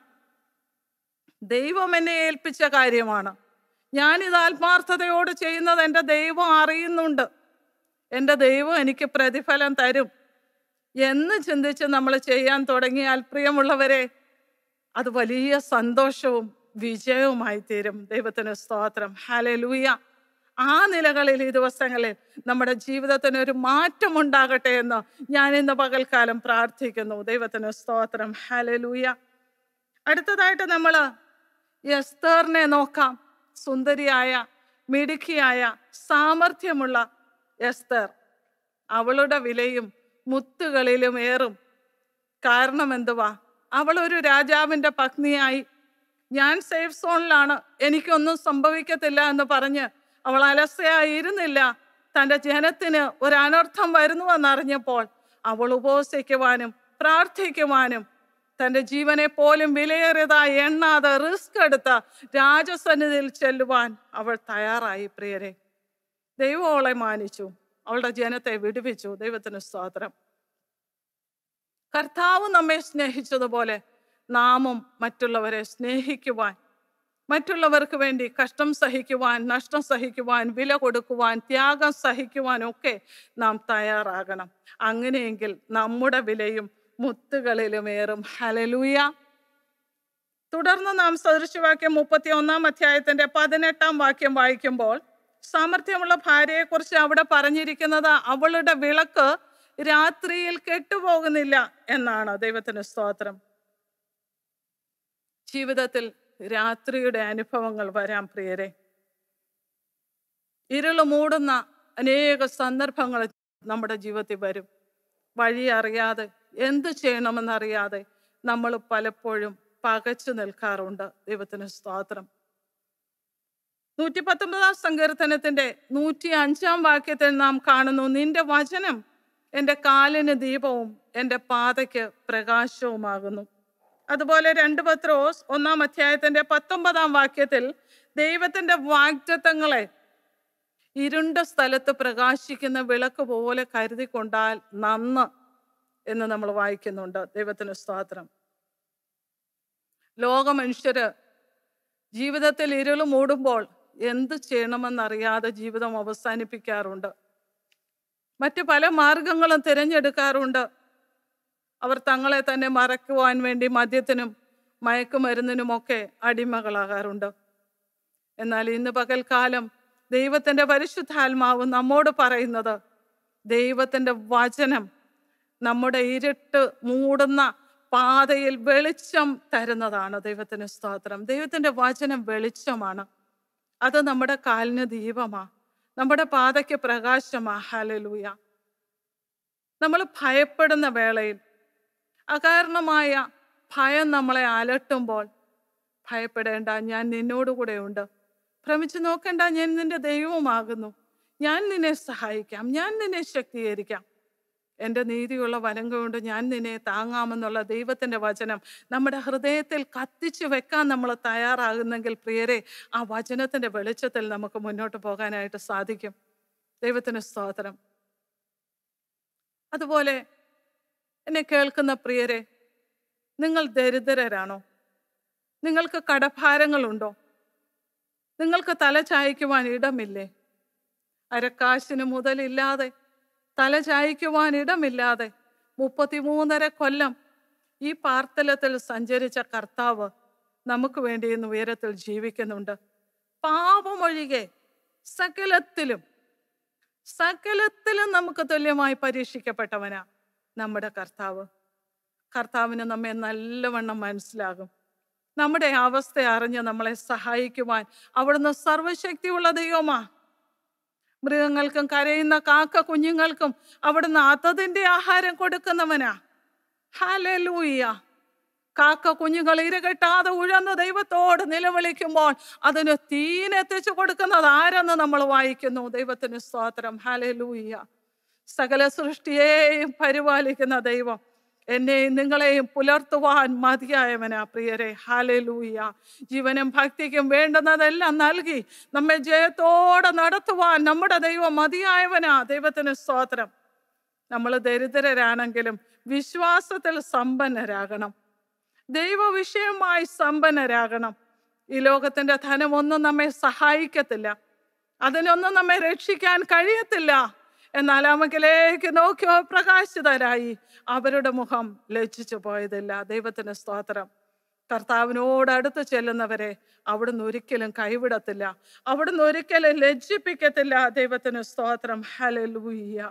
ദൈവം എന്നെ ഏൽപ്പിച്ച കാര്യമാണ് ഞാനിത് ആത്മാർത്ഥതയോട് ചെയ്യുന്നത് എൻ്റെ ദൈവം അറിയുന്നുണ്ട് എൻ്റെ ദൈവം എനിക്ക് പ്രതിഫലം തരും എന്ന് ചിന്തിച്ച് നമ്മൾ ചെയ്യാൻ തുടങ്ങിയാൽ പ്രിയമുള്ളവരെ അത് വലിയ സന്തോഷവും വിജയവുമായി തീരും ദൈവത്തിന് സ്തോത്രം ഹലലൂയ ആ നിലകളിൽ ഈ ദിവസങ്ങളിൽ നമ്മുടെ ജീവിതത്തിന് ഒരു മാറ്റം ഉണ്ടാകട്ടെ എന്ന് ഞാൻ ഇന്ന് പകൽക്കാലം പ്രാർത്ഥിക്കുന്നു ദൈവത്തിന് സ്തോത്രം ഹലലൂയ അടുത്തതായിട്ട് നമ്മൾ എസ്തറിനെ നോക്കാം സുന്ദരിയായ മിടുക്കിയായ സാമർഥ്യമുള്ള എസ്തർ അവളുടെ വിലയും മുത്തുകളിലും ഏറും കാരണം എന്തുവാ അവൾ ഒരു രാജാവിൻ്റെ പത്നിയായി ഞാൻ സേഫ് സോണിലാണ് എനിക്കൊന്നും സംഭവിക്കത്തില്ല എന്ന് പറഞ്ഞ് അവൾ അലസയായിരുന്നില്ല തൻ്റെ ജനത്തിന് ഒരു അനർത്ഥം വരുന്നുവെന്നറിഞ്ഞപ്പോൾ അവൾ ഉപവസിക്കുവാനും പ്രാർത്ഥിക്കുവാനും തൻ്റെ ജീവനെ പോലും വിലയേറിയതായി എണ്ണാതെ റിസ്ക് എടുത്ത രാജസന്നിധിയിൽ ചെല്ലുവാൻ അവൾ തയ്യാറായി പ്രിയരെ ദൈവം അവളെ മാനിച്ചു അവളുടെ ജനത്തെ വിടുവിച്ചു ദൈവത്തിന് സ്തോത്രം കർത്താവ് നമ്മെ സ്നേഹിച്ചതുപോലെ നാമും മറ്റുള്ളവരെ സ്നേഹിക്കുവാൻ മറ്റുള്ളവർക്ക് വേണ്ടി കഷ്ടം സഹിക്കുവാൻ നഷ്ടം സഹിക്കുവാൻ വില കൊടുക്കുവാൻ ത്യാഗം സഹിക്കുവാൻ ഒക്കെ നാം തയ്യാറാകണം അങ്ങനെയെങ്കിൽ നമ്മുടെ വിലയും മുത്തുകളിലുമേറും ഹലലൂയ തുടർന്ന് നാം സദൃശവാക്യം മുപ്പത്തി ഒന്നാം അധ്യായത്തിന്റെ പതിനെട്ടാം വാക്യം വായിക്കുമ്പോൾ സാമർഥ്യമുള്ള ഭാര്യയെക്കുറിച്ച് അവിടെ പറഞ്ഞിരിക്കുന്നത് അവളുടെ വിളക്ക് രാത്രിയിൽ കെട്ടുപോകുന്നില്ല എന്നാണ് ദൈവത്തിന് സ്തോത്രം ജീവിതത്തിൽ രാത്രിയുടെ അനുഭവങ്ങൾ വരാം പ്രിയരെ ഇരുള് മൂടുന്ന അനേക സന്ദർഭങ്ങൾ നമ്മുടെ ജീവിതത്തിൽ വരും വഴി അറിയാതെ എന്ത് ചെയ്യണമെന്നറിയാതെ നമ്മൾ പലപ്പോഴും പകച്ചു നിൽക്കാറുണ്ട് ദൈവത്തിന് സ്തോത്രം നൂറ്റി പത്തൊമ്പതാം സങ്കീർത്തനത്തിന്റെ നൂറ്റി അഞ്ചാം വാക്യത്തിൽ നാം കാണുന്നു നിന്റെ വചനം എൻ്റെ കാലിന് ദീപവും എൻ്റെ പാതയ്ക്ക് പ്രകാശവുമാകുന്നു അതുപോലെ രണ്ട് പത്രോസ് ഒന്നാം അധ്യായത്തിന്റെ പത്തൊമ്പതാം വാക്യത്തിൽ ദൈവത്തിന്റെ വാഗ്ദത്തങ്ങളെ ഇരുണ്ട സ്ഥലത്ത് പ്രകാശിക്കുന്ന വിളക്ക് പോലെ കരുതിക്കൊണ്ടാൽ നന്ന് എന്ന് നമ്മൾ വായിക്കുന്നുണ്ട് ദൈവത്തിന് സ്തോത്രം ലോക മനുഷ്യര് ജീവിതത്തിൽ ഇരുൾ മൂടുമ്പോൾ എന്ത് ചെയ്യണമെന്നറിയാതെ ജീവിതം അവസാനിപ്പിക്കാറുണ്ട് മറ്റു പല മാർഗങ്ങളും തിരഞ്ഞെടുക്കാറുണ്ട് അവർ തങ്ങളെ തന്നെ മറക്കുവാൻ വേണ്ടി മദ്യത്തിനും മയക്കുമരുന്നിനുമൊക്കെ അടിമകളാകാറുണ്ട് എന്നാൽ ഇന്ന് പകൽക്കാലം ദൈവത്തിൻ്റെ പരിശുദ്ധാത്മാവ് നമ്മോട് പറയുന്നത് ദൈവത്തിൻ്റെ വചനം നമ്മുടെ ഇരുട്ട് മൂടുന്ന പാതയിൽ വെളിച്ചം തരുന്നതാണ് ദൈവത്തിന് സ്തോത്രം ദൈവത്തിൻ്റെ വചനം വെളിച്ചമാണ് അത് നമ്മുടെ കാലിന് ദീപമാ നമ്മുടെ പാതയ്ക്ക് പ്രകാശമാ ഹലലൂയ നമ്മൾ ഭയപ്പെടുന്ന വേളയിൽ അകാരണമായ ഭയം നമ്മളെ അലട്ടുമ്പോൾ ഭയപ്പെടേണ്ട ഞാൻ നിന്നോടുകൂടെ ഉണ്ട് ഭ്രമിച്ചു നോക്കണ്ട ഞാൻ നിന്റെ ദൈവമാകുന്നു ഞാൻ നിന്നെ സഹായിക്കാം ഞാൻ നിന്നെ ശക്തീകരിക്കാം എൻ്റെ നീതിയുള്ള വരം കൊണ്ട് ഞാൻ നിന്നെ താങ്ങാമെന്നുള്ള ദൈവത്തിൻ്റെ വചനം നമ്മുടെ ഹൃദയത്തിൽ കത്തിച്ചു വെക്കാൻ നമ്മൾ തയ്യാറാകുന്നെങ്കിൽ പ്രിയരെ ആ വചനത്തിൻ്റെ വെളിച്ചത്തിൽ നമുക്ക് മുന്നോട്ട് പോകാനായിട്ട് സാധിക്കും ദൈവത്തിന് സ്തോത്രം അതുപോലെ എന്നെ കേൾക്കുന്ന പ്രിയരെ നിങ്ങൾ ദരിദ്രരാണോ നിങ്ങൾക്ക് കടഭാരങ്ങളുണ്ടോ നിങ്ങൾക്ക് തല ചായ്ക്കുവാൻ ഇടമില്ലേ അരക്കാശിന് മുതലില്ലാതെ തല ചായ്ക്കുവാൻ ഇടമില്ലാതെ മുപ്പത്തിമൂന്നര കൊല്ലം ഈ പാർത്തലത്തിൽ സഞ്ചരിച്ച കർത്താവ് നമുക്ക് വേണ്ടി ഇന്ന് ഉയരത്തിൽ ജീവിക്കുന്നുണ്ട് പാപമൊഴികെ സകലത്തിലും സകലത്തിലും നമുക്ക് തുല്യമായി പരീക്ഷിക്കപ്പെട്ടവനാ നമ്മുടെ കർത്താവ് കർത്താവിന് നമ്മെ നല്ലവണ്ണം മനസ്സിലാകും നമ്മുടെ അവസ്ഥ അറിഞ്ഞ് നമ്മളെ സഹായിക്കുവാൻ അവിടുന്ന് സർവശക്തിയുള്ള ദൈവമാ മൃഗങ്ങൾക്കും കരയുന്ന കാക്ക കുഞ്ഞുങ്ങൾക്കും അവിടുന്ന് അതതിൻ്റെ ആഹാരം കൊടുക്കുന്നവനാ ഹാലൂയ്യ കാക്ക കുഞ്ഞുങ്ങൾ ഇരകെട്ടാതെ ഉഴന്ന് ദൈവത്തോട് നിലവിളിക്കുമ്പോൾ അതിന് തീനെത്തിച്ചു കൊടുക്കുന്നത് ആരെന്ന് നമ്മൾ വായിക്കുന്നു ദൈവത്തിന് സ്തോത്രം ഹാലലൂയ്യ സകല സൃഷ്ടിയെയും പരിപാലിക്കുന്ന ദൈവം എന്നെയും നിങ്ങളെയും പുലർത്തുവാൻ മതിയായവനാ പ്രിയരെ ഹാലലൂയ ജീവനും ഭക്തിക്കും വേണ്ടുന്നതെല്ലാം നൽകി നമ്മെ ജയത്തോടെ നടത്തുവാൻ നമ്മുടെ ദൈവം മതിയായവനാ ദൈവത്തിന് സ്തോത്രം നമ്മൾ ദരിദ്രരാണെങ്കിലും വിശ്വാസത്തിൽ സമ്പന്നരാകണം ദൈവവിഷയമായി സമ്പന്നരാകണം ഈ ലോകത്തിന്റെ ധനമൊന്നും നമ്മെ സഹായിക്കത്തില്ല അതിനൊന്നും നമ്മെ രക്ഷിക്കാൻ കഴിയത്തില്ല എന്നാൽ അമകിലേക്ക് നോക്കിയോ പ്രകാശിതരായി അവരുടെ മുഖം ലജ്ജിച്ചു പോയതില്ല ദൈവത്തിന് സ്തോത്രം കർത്താവിനോട് അടുത്ത് ചെല്ലുന്നവരെ അവിടുന്ന് ഒരിക്കലും കൈവിടത്തില്ല അവിടുന്ന് ഒരിക്കലും ലജ്ജിപ്പിക്കത്തില്ല ദൈവത്തിന് സ്തോത്രം ഹലലൂയ്യ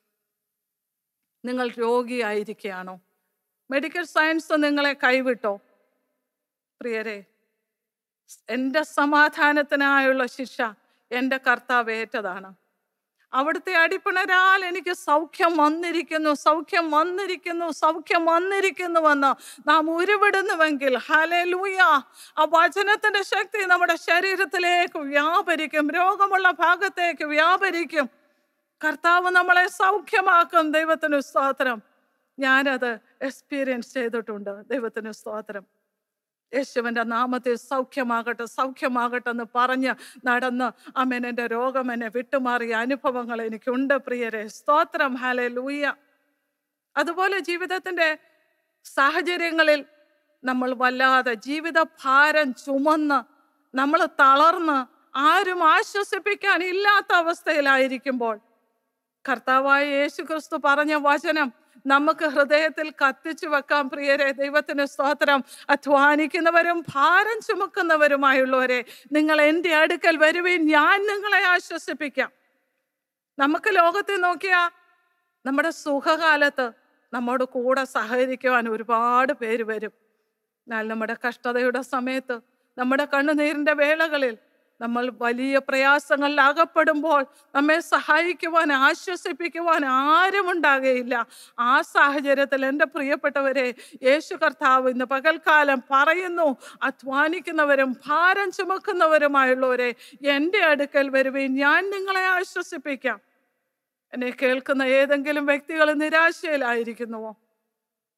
നിങ്ങൾ രോഗിയായിരിക്കുകയാണോ മെഡിക്കൽ സയൻസ് നിങ്ങളെ കൈവിട്ടോ പ്രിയരെ എൻ്റെ സമാധാനത്തിനായുള്ള ശിക്ഷ എൻ്റെ കർത്താവ് ഏറ്റതാണ് അവിടുത്തെ അടിപ്പിണരാൽ എനിക്ക് സൗഖ്യം വന്നിരിക്കുന്നു സൗഖ്യം വന്നിരിക്കുന്നു സൗഖ്യം വന്നിരിക്കുന്നുവെന്ന് നാം ഉരുവിടുന്നുവെങ്കിൽ ഹലലൂയ ആ വചനത്തിന്റെ ശക്തി നമ്മുടെ ശരീരത്തിലേക്ക് വ്യാപരിക്കും രോഗമുള്ള ഭാഗത്തേക്ക് വ്യാപരിക്കും കർത്താവ് നമ്മളെ സൗഖ്യമാക്കും ദൈവത്തിന് സ്തോത്രം ഞാനത് എക്സ്പീരിയൻസ് ചെയ്തിട്ടുണ്ട് ദൈവത്തിന് സ്തോത്രം യേശുവിൻ്റെ നാമത്തിൽ സൗഖ്യമാകട്ടെ സൗഖ്യമാകട്ടെ എന്ന് പറഞ്ഞ് നടന്ന് അമ്മൻ എൻ്റെ രോഗം എന്നെ വിട്ടുമാറിയ അനുഭവങ്ങൾ എനിക്കുണ്ട് പ്രിയരെ സ്തോത്രം ഹാലെ ലൂയ അതുപോലെ ജീവിതത്തിൻ്റെ സാഹചര്യങ്ങളിൽ നമ്മൾ വല്ലാതെ ജീവിത ഭാരം ചുമന്ന് നമ്മൾ തളർന്ന് ആരും ആശ്വസിപ്പിക്കാൻ ഇല്ലാത്ത അവസ്ഥയിലായിരിക്കുമ്പോൾ കർത്താവായ യേശു ക്രിസ്തു പറഞ്ഞ വചനം നമുക്ക് ഹൃദയത്തിൽ കത്തിച്ചു വെക്കാം പ്രിയരെ ദൈവത്തിന് സ്തോത്രം അധ്വാനിക്കുന്നവരും ഭാരം ചുമക്കുന്നവരുമായുള്ളവരെ നിങ്ങൾ എൻ്റെ അടുക്കൽ വരുവീൻ ഞാൻ നിങ്ങളെ ആശ്വസിപ്പിക്കാം നമുക്ക് ലോകത്തെ നോക്കിയാ നമ്മുടെ സുഖകാലത്ത് നമ്മോട് കൂടെ സഹകരിക്കുവാൻ ഒരുപാട് പേര് വരും എന്നാൽ നമ്മുടെ കഷ്ടതയുടെ സമയത്ത് നമ്മുടെ കണ്ണുനീരിൻ്റെ വേളകളിൽ നമ്മൾ വലിയ പ്രയാസങ്ങളിൽ അകപ്പെടുമ്പോൾ നമ്മെ സഹായിക്കുവാൻ ആശ്വസിപ്പിക്കുവാൻ ആരും ഉണ്ടാകുകയില്ല ആ സാഹചര്യത്തിൽ എൻ്റെ പ്രിയപ്പെട്ടവരെ യേശു കർത്താവ് ഇന്ന് പകൽക്കാലം പറയുന്നു അധ്വാനിക്കുന്നവരും ഭാരം ചുമക്കുന്നവരുമായുള്ളവരെ എൻ്റെ അടുക്കൽ വരുവീൻ ഞാൻ നിങ്ങളെ ആശ്വസിപ്പിക്കാം എന്നെ കേൾക്കുന്ന ഏതെങ്കിലും വ്യക്തികൾ നിരാശയിലായിരിക്കുന്നുവോ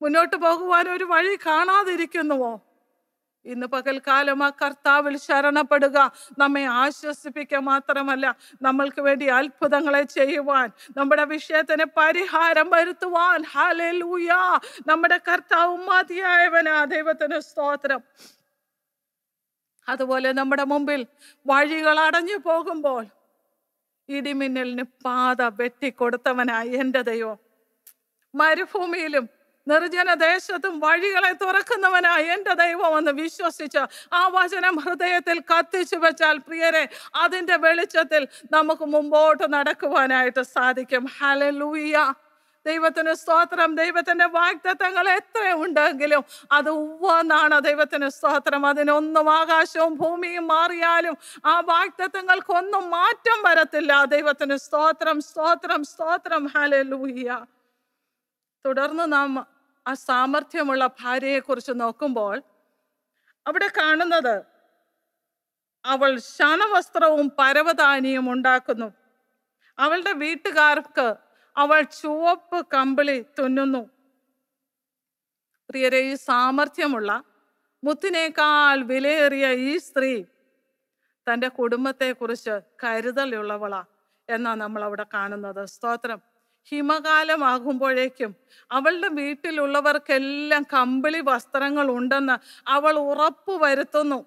മുന്നോട്ട് പോകുവാൻ ഒരു വഴി കാണാതിരിക്കുന്നുവോ ഇന്ന് പകൽക്കാലം ആ കർത്താവിൽ ശരണപ്പെടുക നമ്മെ ആശ്വസിപ്പിക്കുക മാത്രമല്ല നമ്മൾക്ക് വേണ്ടി അത്ഭുതങ്ങളെ ചെയ്യുവാൻ നമ്മുടെ വിഷയത്തിന് പരിഹാരം വരുത്തുവാൻ ഹാലൂയ നമ്മുടെ കർത്താവ് മതിയായവനാ ദൈവത്തിന് സ്തോത്രം അതുപോലെ നമ്മുടെ മുമ്പിൽ വഴികൾ അടഞ്ഞു പോകുമ്പോൾ ഇടിമിന്നലിന് പാത വെട്ടിക്കൊടുത്തവനായി എൻ്റെ ദൈവം മരുഭൂമിയിലും നിർജ്ജന ദേശത്തും വഴികളെ തുറക്കുന്നവനായി എൻ്റെ ദൈവം എന്ന് വിശ്വസിച്ച് ആ വചനം ഹൃദയത്തിൽ കത്തിച്ചു വെച്ചാൽ പ്രിയരെ അതിൻ്റെ വെളിച്ചത്തിൽ നമുക്ക് മുമ്പോട്ട് നടക്കുവാനായിട്ട് സാധിക്കും ഹലലൂയ ദൈവത്തിന് സ്തോത്രം ദൈവത്തിന്റെ വാഗ്ദത്തങ്ങൾ എത്ര ഉണ്ടെങ്കിലും അത് ഉവ്വെന്നാണ് ദൈവത്തിന് സ്തോത്രം അതിനൊന്നും ആകാശവും ഭൂമിയും മാറിയാലും ആ വാഗ്ദത്തങ്ങൾക്കൊന്നും മാറ്റം വരത്തില്ല ദൈവത്തിന് സ്തോത്രം സ്തോത്രം സ്തോത്രം ഹലലൂയ തുടർന്ന് നാം ആ സാമർഥ്യമുള്ള ഭാര്യയെക്കുറിച്ച് നോക്കുമ്പോൾ അവിടെ കാണുന്നത് അവൾ ശണവസ്ത്രവും പരവതാനിയും ഉണ്ടാക്കുന്നു അവളുടെ വീട്ടുകാർക്ക് അവൾ ചുവപ്പ് കമ്പിളി തുന്നുന്നു പ്രിയരെ ഈ സാമർഥ്യമുള്ള മുത്തിനേക്കാൾ വിലയേറിയ ഈ സ്ത്രീ തൻ്റെ കുടുംബത്തെക്കുറിച്ച് കരുതലുള്ളവളാ എന്നാ നമ്മൾ അവിടെ കാണുന്നത് സ്തോത്രം ഹിമകാലമാകുമ്പോഴേക്കും അവളുടെ വീട്ടിലുള്ളവർക്കെല്ലാം കമ്പിളി വസ്ത്രങ്ങൾ ഉണ്ടെന്ന് അവൾ ഉറപ്പു വരുത്തുന്നു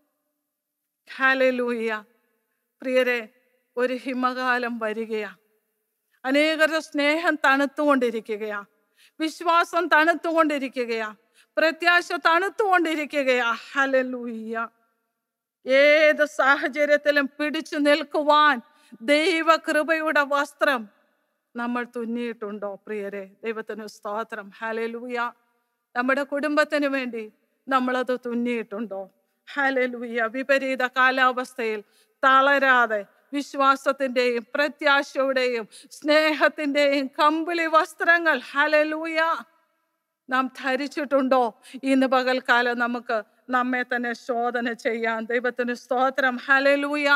ഹാലലൂയ പ്രിയരെ ഒരു ഹിമകാലം വരികയാ അനേകരുടെ സ്നേഹം തണുത്തുകൊണ്ടിരിക്കുകയാ വിശ്വാസം തണുത്തുകൊണ്ടിരിക്കുകയാ പ്രത്യാശ തണുത്തുകൊണ്ടിരിക്കുകയാ ഹലലൂയ്യ ഏത് സാഹചര്യത്തിലും പിടിച്ചു നിൽക്കുവാൻ ദൈവകൃപയുടെ വസ്ത്രം നമ്മൾ തുന്നിയിട്ടുണ്ടോ പ്രിയരെ ദൈവത്തിന് സ്തോത്രം ഹലലൂയ നമ്മുടെ കുടുംബത്തിന് വേണ്ടി നമ്മളത് തുന്നിയിട്ടുണ്ടോ ഹലലൂയ വിപരീത കാലാവസ്ഥയിൽ തളരാതെ വിശ്വാസത്തിൻ്റെയും പ്രത്യാശയുടെയും സ്നേഹത്തിൻ്റെയും കമ്പിളി വസ്ത്രങ്ങൾ ഹലലൂയ നാം ധരിച്ചിട്ടുണ്ടോ ഇന്ന് പകൽക്കാലം നമുക്ക് നമ്മെ തന്നെ ശോധന ചെയ്യാൻ ദൈവത്തിന് സ്തോത്രം ഹലലൂയ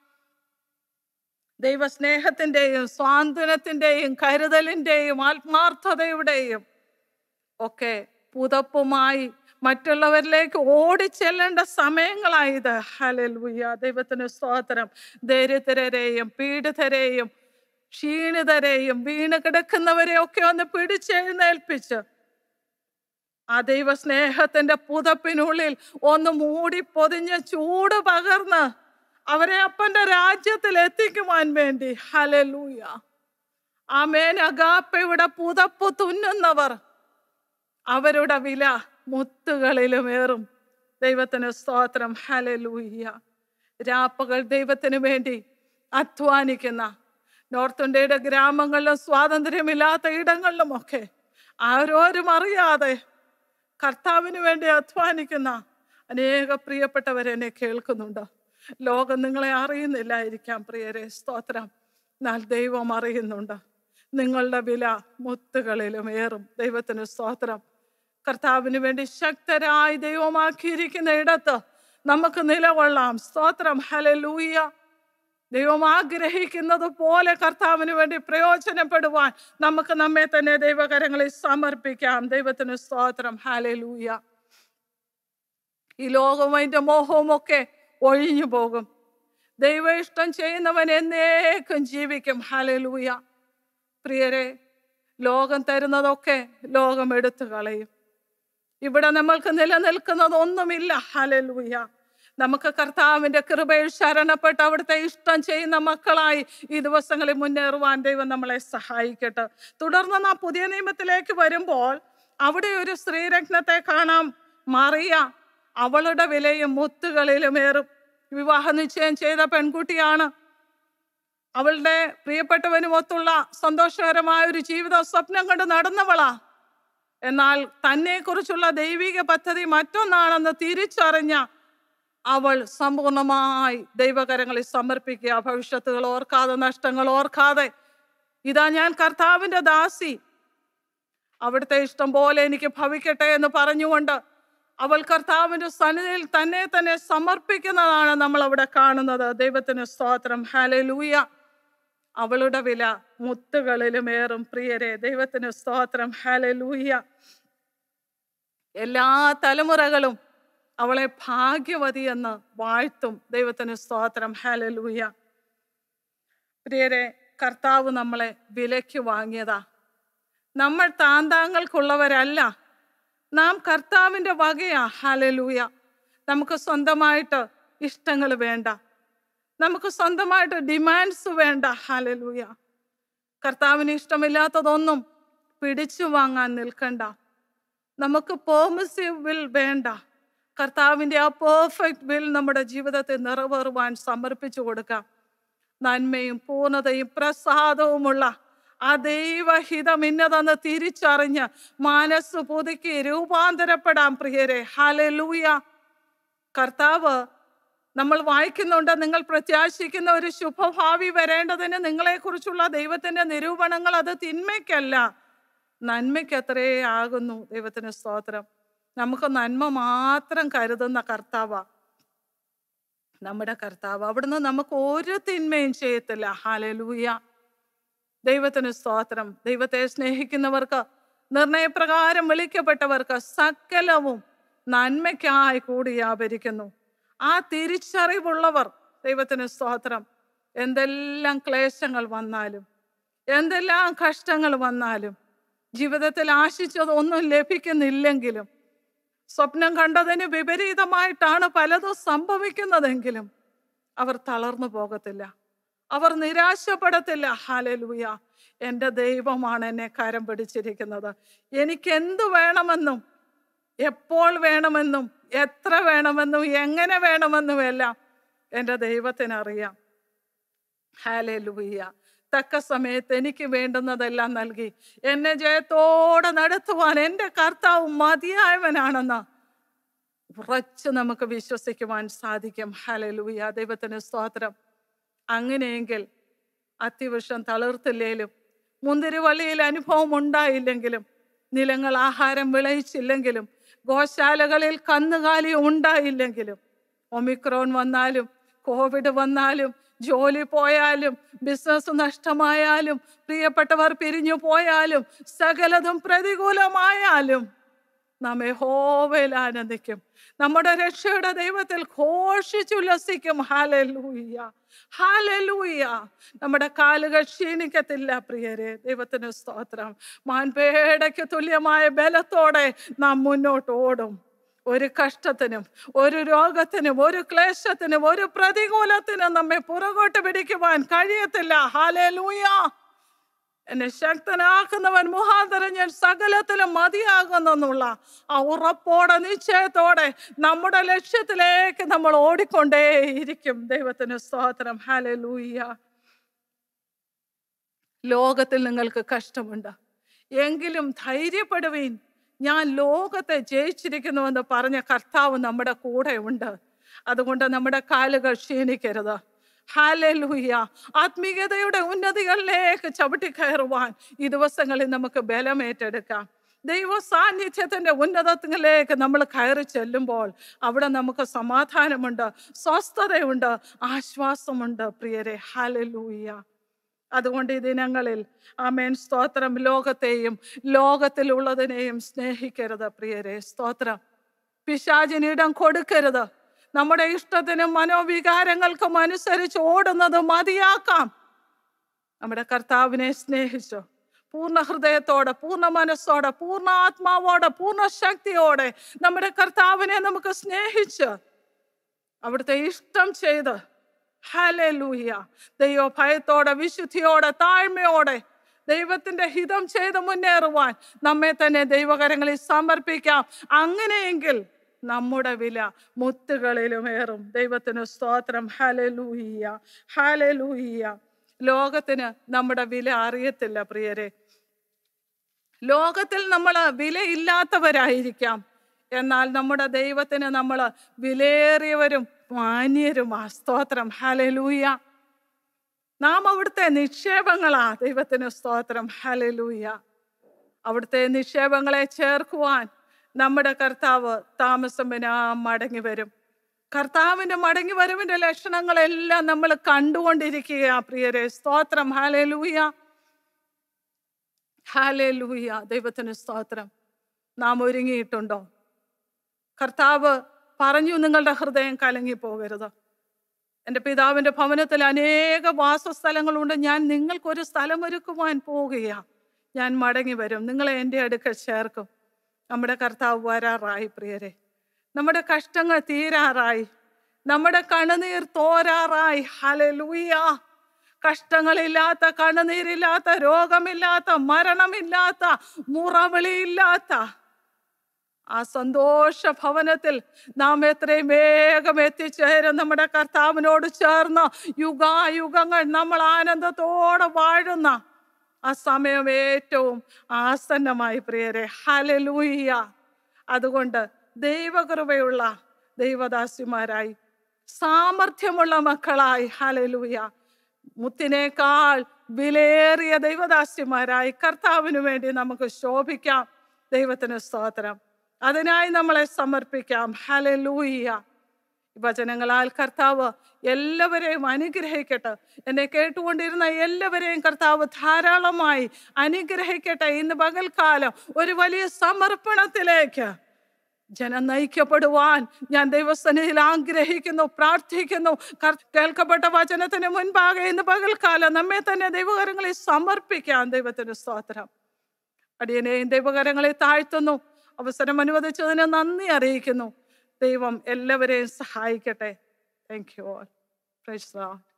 ദൈവസ്നേഹത്തിൻ്റെയും സ്വാന്തനത്തിൻ്റെയും കരുതലിൻ്റെയും ആത്മാർത്ഥതയുടെയും ഒക്കെ പുതപ്പുമായി മറ്റുള്ളവരിലേക്ക് ഓടിച്ചെല്ലേണ്ട സമയങ്ങളായത് ഹലലുയ ദൈവത്തിന് സ്തോത്രം ദരിദ്രരെയും പീഡിതരെയും ക്ഷീണിതരെയും വീണ് കിടക്കുന്നവരെയും ഒക്കെ ഒന്ന് പിടിച്ചെഴുന്നേൽപ്പിച്ച് ആ ദൈവ സ്നേഹത്തിന്റെ പുതപ്പിനുള്ളിൽ ഒന്ന് മൂടി പൊതിഞ്ഞ് ചൂട് പകർന്ന് അവരെ അപ്പന്റെ രാജ്യത്തിൽ എത്തിക്കുവാൻ വേണ്ടി ഹലലൂയ ആമേൻ അഗാപ്പയുടെ പുതപ്പ് തുന്നുന്നവർ അവരുടെ വില മുത്തുകളിലുമേറും ദൈവത്തിന് സ്തോത്രം ഹലലൂയ്യ രാപ്പകൾ ദൈവത്തിന് വേണ്ടി അധ്വാനിക്കുന്ന നോർത്ത് ഇന്ത്യയുടെ ഗ്രാമങ്ങളിലും സ്വാതന്ത്ര്യമില്ലാത്ത ഇടങ്ങളിലുമൊക്കെ ആരോരും അറിയാതെ കർത്താവിന് വേണ്ടി അധ്വാനിക്കുന്ന അനേക പ്രിയപ്പെട്ടവരെന്നെ കേൾക്കുന്നുണ്ട് ലോകം നിങ്ങളെ അറിയുന്നില്ലായിരിക്കാം പ്രിയരെ സ്തോത്രം എന്നാൽ ദൈവം അറിയുന്നുണ്ട് നിങ്ങളുടെ വില മുത്തുകളിലും ഏറും ദൈവത്തിന് സ്തോത്രം കർത്താവിന് വേണ്ടി ശക്തരായി ദൈവമാക്കിയിരിക്കുന്ന ഇടത്ത് നമുക്ക് നിലകൊള്ളാം സ്തോത്രം ഹലലൂയ ദൈവം ആഗ്രഹിക്കുന്നത് പോലെ കർത്താവിന് വേണ്ടി പ്രയോജനപ്പെടുവാൻ നമുക്ക് നമ്മെ തന്നെ ദൈവകരങ്ങളിൽ സമർപ്പിക്കാം ദൈവത്തിന് സ്തോത്രം ഹാലലൂയ ഈ ലോകവും അതിൻ്റെ മോഹവും ഒക്കെ ഒഴിഞ്ഞു പോകും ദൈവ ഇഷ്ടം ചെയ്യുന്നവൻ എന്നേക്കും ജീവിക്കും ഹാലലൂയ പ്രിയരെ ലോകം തരുന്നതൊക്കെ ലോകം എടുത്തു കളയും ഇവിടെ നമ്മൾക്ക് നിലനിൽക്കുന്നത് ഒന്നുമില്ല ഹലലൂയ നമുക്ക് കർത്താവിന്റെ കൃപയിൽ ശരണപ്പെട്ട് അവിടുത്തെ ഇഷ്ടം ചെയ്യുന്ന മക്കളായി ഈ ദിവസങ്ങളിൽ മുന്നേറുവാൻ ദൈവം നമ്മളെ സഹായിക്കട്ടെ തുടർന്ന് നാം പുതിയ നിയമത്തിലേക്ക് വരുമ്പോൾ അവിടെ ഒരു സ്ത്രീരത്നത്തെ കാണാം മറിയ അവളുടെ വിലയും മുത്തുകളിലും ഏറും വിവാഹ നിശ്ചയം ചെയ്ത പെൺകുട്ടിയാണ് അവളുടെ പ്രിയപ്പെട്ടവനുമൊത്തുള്ള സന്തോഷകരമായ ഒരു ജീവിത സ്വപ്നം കണ്ട് നടന്നവളാ എന്നാൽ തന്നെ കുറിച്ചുള്ള ദൈവിക പദ്ധതി മറ്റൊന്നാണെന്ന് തിരിച്ചറിഞ്ഞ അവൾ സമ്പൂർണമായി ദൈവകരങ്ങളിൽ സമർപ്പിക്കുക ഭവിഷ്യത്തുകൾ ഓർക്കാതെ നഷ്ടങ്ങൾ ഓർക്കാതെ ഇതാ ഞാൻ കർത്താവിന്റെ ദാസി അവിടുത്തെ ഇഷ്ടം പോലെ എനിക്ക് ഭവിക്കട്ടെ എന്ന് പറഞ്ഞുകൊണ്ട് അവൾ കർത്താവിന്റെ സന്നിധിയിൽ തന്നെ തന്നെ സമർപ്പിക്കുന്നതാണ് നമ്മൾ അവിടെ കാണുന്നത് ദൈവത്തിന് സ്തോത്രം ഹാലലൂയ അവളുടെ വില മുത്തുകളിലും ഏറും പ്രിയരെ ദൈവത്തിന് സ്തോത്രം ഹാലലൂയ എല്ലാ തലമുറകളും അവളെ ഭാഗ്യവതി എന്ന് വാഴ്ത്തും ദൈവത്തിന് സ്തോത്രം ഹാലലൂയ പ്രിയരെ കർത്താവ് നമ്മളെ വിലയ്ക്ക് വാങ്ങിയതാ നമ്മൾ താന്താങ്ങൾക്കുള്ളവരല്ല നാം കർത്താവിൻ്റെ വകയാ ഹാലലൂയ നമുക്ക് സ്വന്തമായിട്ട് ഇഷ്ടങ്ങൾ വേണ്ട നമുക്ക് സ്വന്തമായിട്ട് ഡിമാൻഡ്സ് വേണ്ട ഹാലലൂയ കർത്താവിന് ഇഷ്ടമില്ലാത്തതൊന്നും പിടിച്ചു വാങ്ങാൻ നിൽക്കണ്ട നമുക്ക് പെർമിസീവ് വിൽ വേണ്ട കർത്താവിൻ്റെ ആ പെർഫെക്റ്റ് വിൽ നമ്മുടെ ജീവിതത്തെ നിറവേറുവാൻ സമർപ്പിച്ചു കൊടുക്കാം നന്മയും പൂർണ്ണതയും പ്രസാദവുമുള്ള ആ ദൈവഹിതം ഇന്നതെന്ന് തിരിച്ചറിഞ്ഞ് മനസ്സ് പുതുക്കി രൂപാന്തരപ്പെടാം പ്രിയരെ ഹലലൂയ കർത്താവ് നമ്മൾ വായിക്കുന്നുണ്ട് നിങ്ങൾ പ്രത്യാശിക്കുന്ന ഒരു ശുഭഭാവി വരേണ്ടതിന് നിങ്ങളെക്കുറിച്ചുള്ള ദൈവത്തിന്റെ നിരൂപണങ്ങൾ അത് തിന്മയ്ക്കല്ല നന്മയ്ക്ക് അത്രേ ആകുന്നു ദൈവത്തിന് സ്തോത്രം നമുക്ക് നന്മ മാത്രം കരുതുന്ന കർത്താവാ നമ്മുടെ കർത്താവ് അവിടുന്ന് നമുക്ക് ഒരു തിന്മയും ചെയ്യത്തില്ല ഹാലലൂയ ദൈവത്തിന് സ്തോത്രം ദൈവത്തെ സ്നേഹിക്കുന്നവർക്ക് നിർണയപ്രകാരം വിളിക്കപ്പെട്ടവർക്ക് സകലവും നന്മയ്ക്കായി കൂടി വ്യാപരിക്കുന്നു ആ തിരിച്ചറിവുള്ളവർ ദൈവത്തിന് സ്തോത്രം എന്തെല്ലാം ക്ലേശങ്ങൾ വന്നാലും എന്തെല്ലാം കഷ്ടങ്ങൾ വന്നാലും ജീവിതത്തിൽ ആശിച്ചതൊന്നും ലഭിക്കുന്നില്ലെങ്കിലും സ്വപ്നം കണ്ടതിന് വിപരീതമായിട്ടാണ് പലതും സംഭവിക്കുന്നതെങ്കിലും അവർ തളർന്നു പോകത്തില്ല അവർ നിരാശപ്പെടത്തില്ല ഹാലലൂയ എൻ്റെ ദൈവമാണ് എന്നെ കരം പിടിച്ചിരിക്കുന്നത് എനിക്ക് എന്തു വേണമെന്നും എപ്പോൾ വേണമെന്നും എത്ര വേണമെന്നും എങ്ങനെ വേണമെന്നും എല്ലാം എൻ്റെ ദൈവത്തിനറിയാം ഹാലലൂയ തക്ക സമയത്ത് എനിക്ക് വേണ്ടുന്നതെല്ലാം നൽകി എന്നെ ജയത്തോടെ നടത്തുവാൻ എൻ്റെ കർത്താവ് മതിയായവനാണെന്ന് ഉറച്ച് നമുക്ക് വിശ്വസിക്കുവാൻ സാധിക്കും ഹലലൂയ ദൈവത്തിന് സ്തോത്രം അങ്ങനെയെങ്കിൽ അത്യവൃക്ഷം തളിർത്തില്ലേലും മുന്തിരിവള്ളിയിൽ അനുഭവം ഉണ്ടായില്ലെങ്കിലും നിലങ്ങൾ ആഹാരം വിളയിച്ചില്ലെങ്കിലും ഗോശാലകളിൽ കന്നുകാലി ഉണ്ടായില്ലെങ്കിലും ഒമിക്രോൺ വന്നാലും കോവിഡ് വന്നാലും ജോലി പോയാലും ബിസിനസ് നഷ്ടമായാലും പ്രിയപ്പെട്ടവർ പിരിഞ്ഞു പോയാലും സകലതും പ്രതികൂലമായാലും നാം യഹോവയിൽ ആനന്ദിക്കും നമ്മുടെ രക്ഷയുടെ ദൈവത്തിൽ ഘോഷിച്ചുല്ലസിക്കും ഹാലലൂയ ഹാലലൂയ നമ്മുടെ കാലുകൾ ക്ഷീണിക്കത്തില്ല പ്രിയരെ ദൈവത്തിന് സ്തോത്രം മാൻപേടയ്ക്ക് തുല്യമായ ബലത്തോടെ നാം മുന്നോട്ട് ഓടും ഒരു കഷ്ടത്തിനും ഒരു രോഗത്തിനും ഒരു ക്ലേശത്തിനും ഒരു പ്രതികൂലത്തിനും നമ്മെ പുറകോട്ട് പിടിക്കുവാൻ കഴിയത്തില്ല ഹാലലൂയ എന്നെ ശക്തനാക്കുന്നവൻ മുഖാന്തരം ഞാൻ സകലത്തിലും മതിയാകുന്നെന്നുള്ള ആ ഉറപ്പോടെ നിശ്ചയത്തോടെ നമ്മുടെ ലക്ഷ്യത്തിലേക്ക് നമ്മൾ ഓടിക്കൊണ്ടേയിരിക്കും ദൈവത്തിന് സ്തോത്രം ഹാലലൂയ ലോകത്തിൽ നിങ്ങൾക്ക് കഷ്ടമുണ്ട് എങ്കിലും ധൈര്യപ്പെടുവീൻ ഞാൻ ലോകത്തെ ജയിച്ചിരിക്കുന്നുവെന്ന് പറഞ്ഞ കർത്താവ് നമ്മുടെ കൂടെ ഉണ്ട് അതുകൊണ്ട് നമ്മുടെ കാലുകൾ ക്ഷീണിക്കരുത് ഹാലലൂയ ആത്മീയതയുടെ ഉന്നതികളിലേക്ക് ചവിട്ടിക്കയറുവാൻ ഈ ദിവസങ്ങളിൽ നമുക്ക് ബലമേറ്റെടുക്കാം ദൈവ സാന്നിധ്യത്തിന്റെ ഉന്നതത്തിലേക്ക് നമ്മൾ കയറി ചെല്ലുമ്പോൾ അവിടെ നമുക്ക് സമാധാനമുണ്ട് സ്വസ്ഥതയുണ്ട് ആശ്വാസമുണ്ട് പ്രിയരെ ഹാലലൂയ അതുകൊണ്ട് ഈ ദിനങ്ങളിൽ ആമേൻ സ്തോത്രം ലോകത്തെയും ലോകത്തിലുള്ളതിനെയും സ്നേഹിക്കരുത് പ്രിയരെ സ്തോത്രം പിശാചിനിടം കൊടുക്കരുത് നമ്മുടെ ഇഷ്ടത്തിനും മനോവികാരങ്ങൾക്കും അനുസരിച്ച് ഓടുന്നത് മതിയാക്കാം നമ്മുടെ കർത്താവിനെ സ്നേഹിച്ചു പൂർണ്ണ ഹൃദയത്തോടെ പൂർണ്ണ മനസ്സോടെ പൂർണ്ണ ആത്മാവോടെ പൂർണ്ണ ശക്തിയോടെ നമ്മുടെ കർത്താവിനെ നമുക്ക് സ്നേഹിച്ച് അവിടുത്തെ ഇഷ്ടം ചെയ്ത് ഹലലൂയ ദൈവ ഭയത്തോടെ വിശുദ്ധിയോടെ താഴ്മയോടെ ദൈവത്തിന്റെ ഹിതം ചെയ്ത് മുന്നേറുവാൻ നമ്മെ തന്നെ ദൈവകരങ്ങളിൽ സമർപ്പിക്കാം അങ്ങനെയെങ്കിൽ നമ്മുടെ വില മുത്തുകളിലുമേറും ദൈവത്തിന് സ്തോത്രം ഹലലൂഹിയ ഹലലൂഹിയ ലോകത്തിന് നമ്മുടെ വില അറിയത്തില്ല പ്രിയരെ ലോകത്തിൽ നമ്മൾ വിലയില്ലാത്തവരായിരിക്കാം എന്നാൽ നമ്മുടെ ദൈവത്തിന് നമ്മൾ വിലയേറിയവരും മാന്യരുമാ സ്തോത്രം ഹലലൂയ നാം അവിടുത്തെ നിക്ഷേപങ്ങളാ ദൈവത്തിന് സ്തോത്രം ഹലലൂയ അവിടുത്തെ നിക്ഷേപങ്ങളെ ചേർക്കുവാൻ നമ്മുടെ കർത്താവ് താമസം വിനാ മടങ്ങി വരും കർത്താവിന്റെ മടങ്ങി വരവിന്റെ ലക്ഷണങ്ങളെല്ലാം നമ്മൾ കണ്ടുകൊണ്ടിരിക്കുക പ്രിയരെ സ്തോത്രം ഹാലലൂയ ഹാലലൂയ ദൈവത്തിന് സ്തോത്രം നാം ഒരുങ്ങിയിട്ടുണ്ടോ കർത്താവ് പറഞ്ഞു നിങ്ങളുടെ ഹൃദയം കലങ്ങി പോകരുത് എൻ്റെ പിതാവിൻ്റെ ഭവനത്തിൽ അനേക വാസസ്ഥലങ്ങളുണ്ട് ഞാൻ നിങ്ങൾക്കൊരു സ്ഥലം ഒരുക്കുവാൻ പോവുകയാണ് ഞാൻ മടങ്ങി വരും നിങ്ങളെ എൻ്റെ അടുക്കൽ ചേർക്കും നമ്മുടെ കർത്താവ് വരാറായി പ്രിയരെ നമ്മുടെ കഷ്ടങ്ങൾ തീരാറായി നമ്മുടെ കണ്ണുനീർ തോരാറായി ഹലലൂയ കഷ്ടങ്ങളില്ലാത്ത കണ്ണുനീരില്ലാത്ത രോഗമില്ലാത്ത മരണമില്ലാത്ത മുറവിളിയില്ലാത്ത ആ സന്തോഷ ഭവനത്തിൽ നാം എത്രയും വേഗം എത്തിച്ചേരും നമ്മുടെ കർത്താവിനോട് ചേർന്ന് യുഗായുഗങ്ങൾ നമ്മൾ ആനന്ദത്തോടെ വാഴുന്ന ആ സമയം ഏറ്റവും ആസന്നമായി പ്രിയരെ ഹലലൂയ്യ അതുകൊണ്ട് ദൈവകൃപയുള്ള ദൈവദാസിമാരായി സാമർഥ്യമുള്ള മക്കളായി ഹലലൂയ മുത്തിനേക്കാൾ വിലയേറിയ ദൈവദാസ്യമാരായി കർത്താവിന് വേണ്ടി നമുക്ക് ശോഭിക്കാം ദൈവത്തിന് സ്തോത്രം അതിനായി നമ്മളെ സമർപ്പിക്കാം ഹലലൂയ്യ വചനങ്ങളാൽ കർത്താവ് എല്ലാവരെയും അനുഗ്രഹിക്കട്ടെ എന്നെ കേട്ടുകൊണ്ടിരുന്ന എല്ലാവരെയും കർത്താവ് ധാരാളമായി അനുഗ്രഹിക്കട്ടെ ഇന്ന് പകൽക്കാലം ഒരു വലിയ സമർപ്പണത്തിലേക്ക് ജനം നയിക്കപ്പെടുവാൻ ഞാൻ ദൈവസന്നിധിയിൽ ആഗ്രഹിക്കുന്നു പ്രാർത്ഥിക്കുന്നു കർ- കേൾക്കപ്പെട്ട വചനത്തിന് മുൻപാകെ ഇന്ന് പകൽക്കാലം നമ്മെ തന്നെ ദൈവകരങ്ങളിൽ സമർപ്പിക്കാം ദൈവത്തിന് സ്തോത്രം അടിയനെയും ദൈവകരങ്ങളെ താഴ്ത്തുന്നു അവസരം അനുവദിച്ചതിന് നന്ദി അറിയിക്കുന്നു ദൈവം എല്ലാവരെയും സഹായിക്കട്ടെ thank you all praise the Lord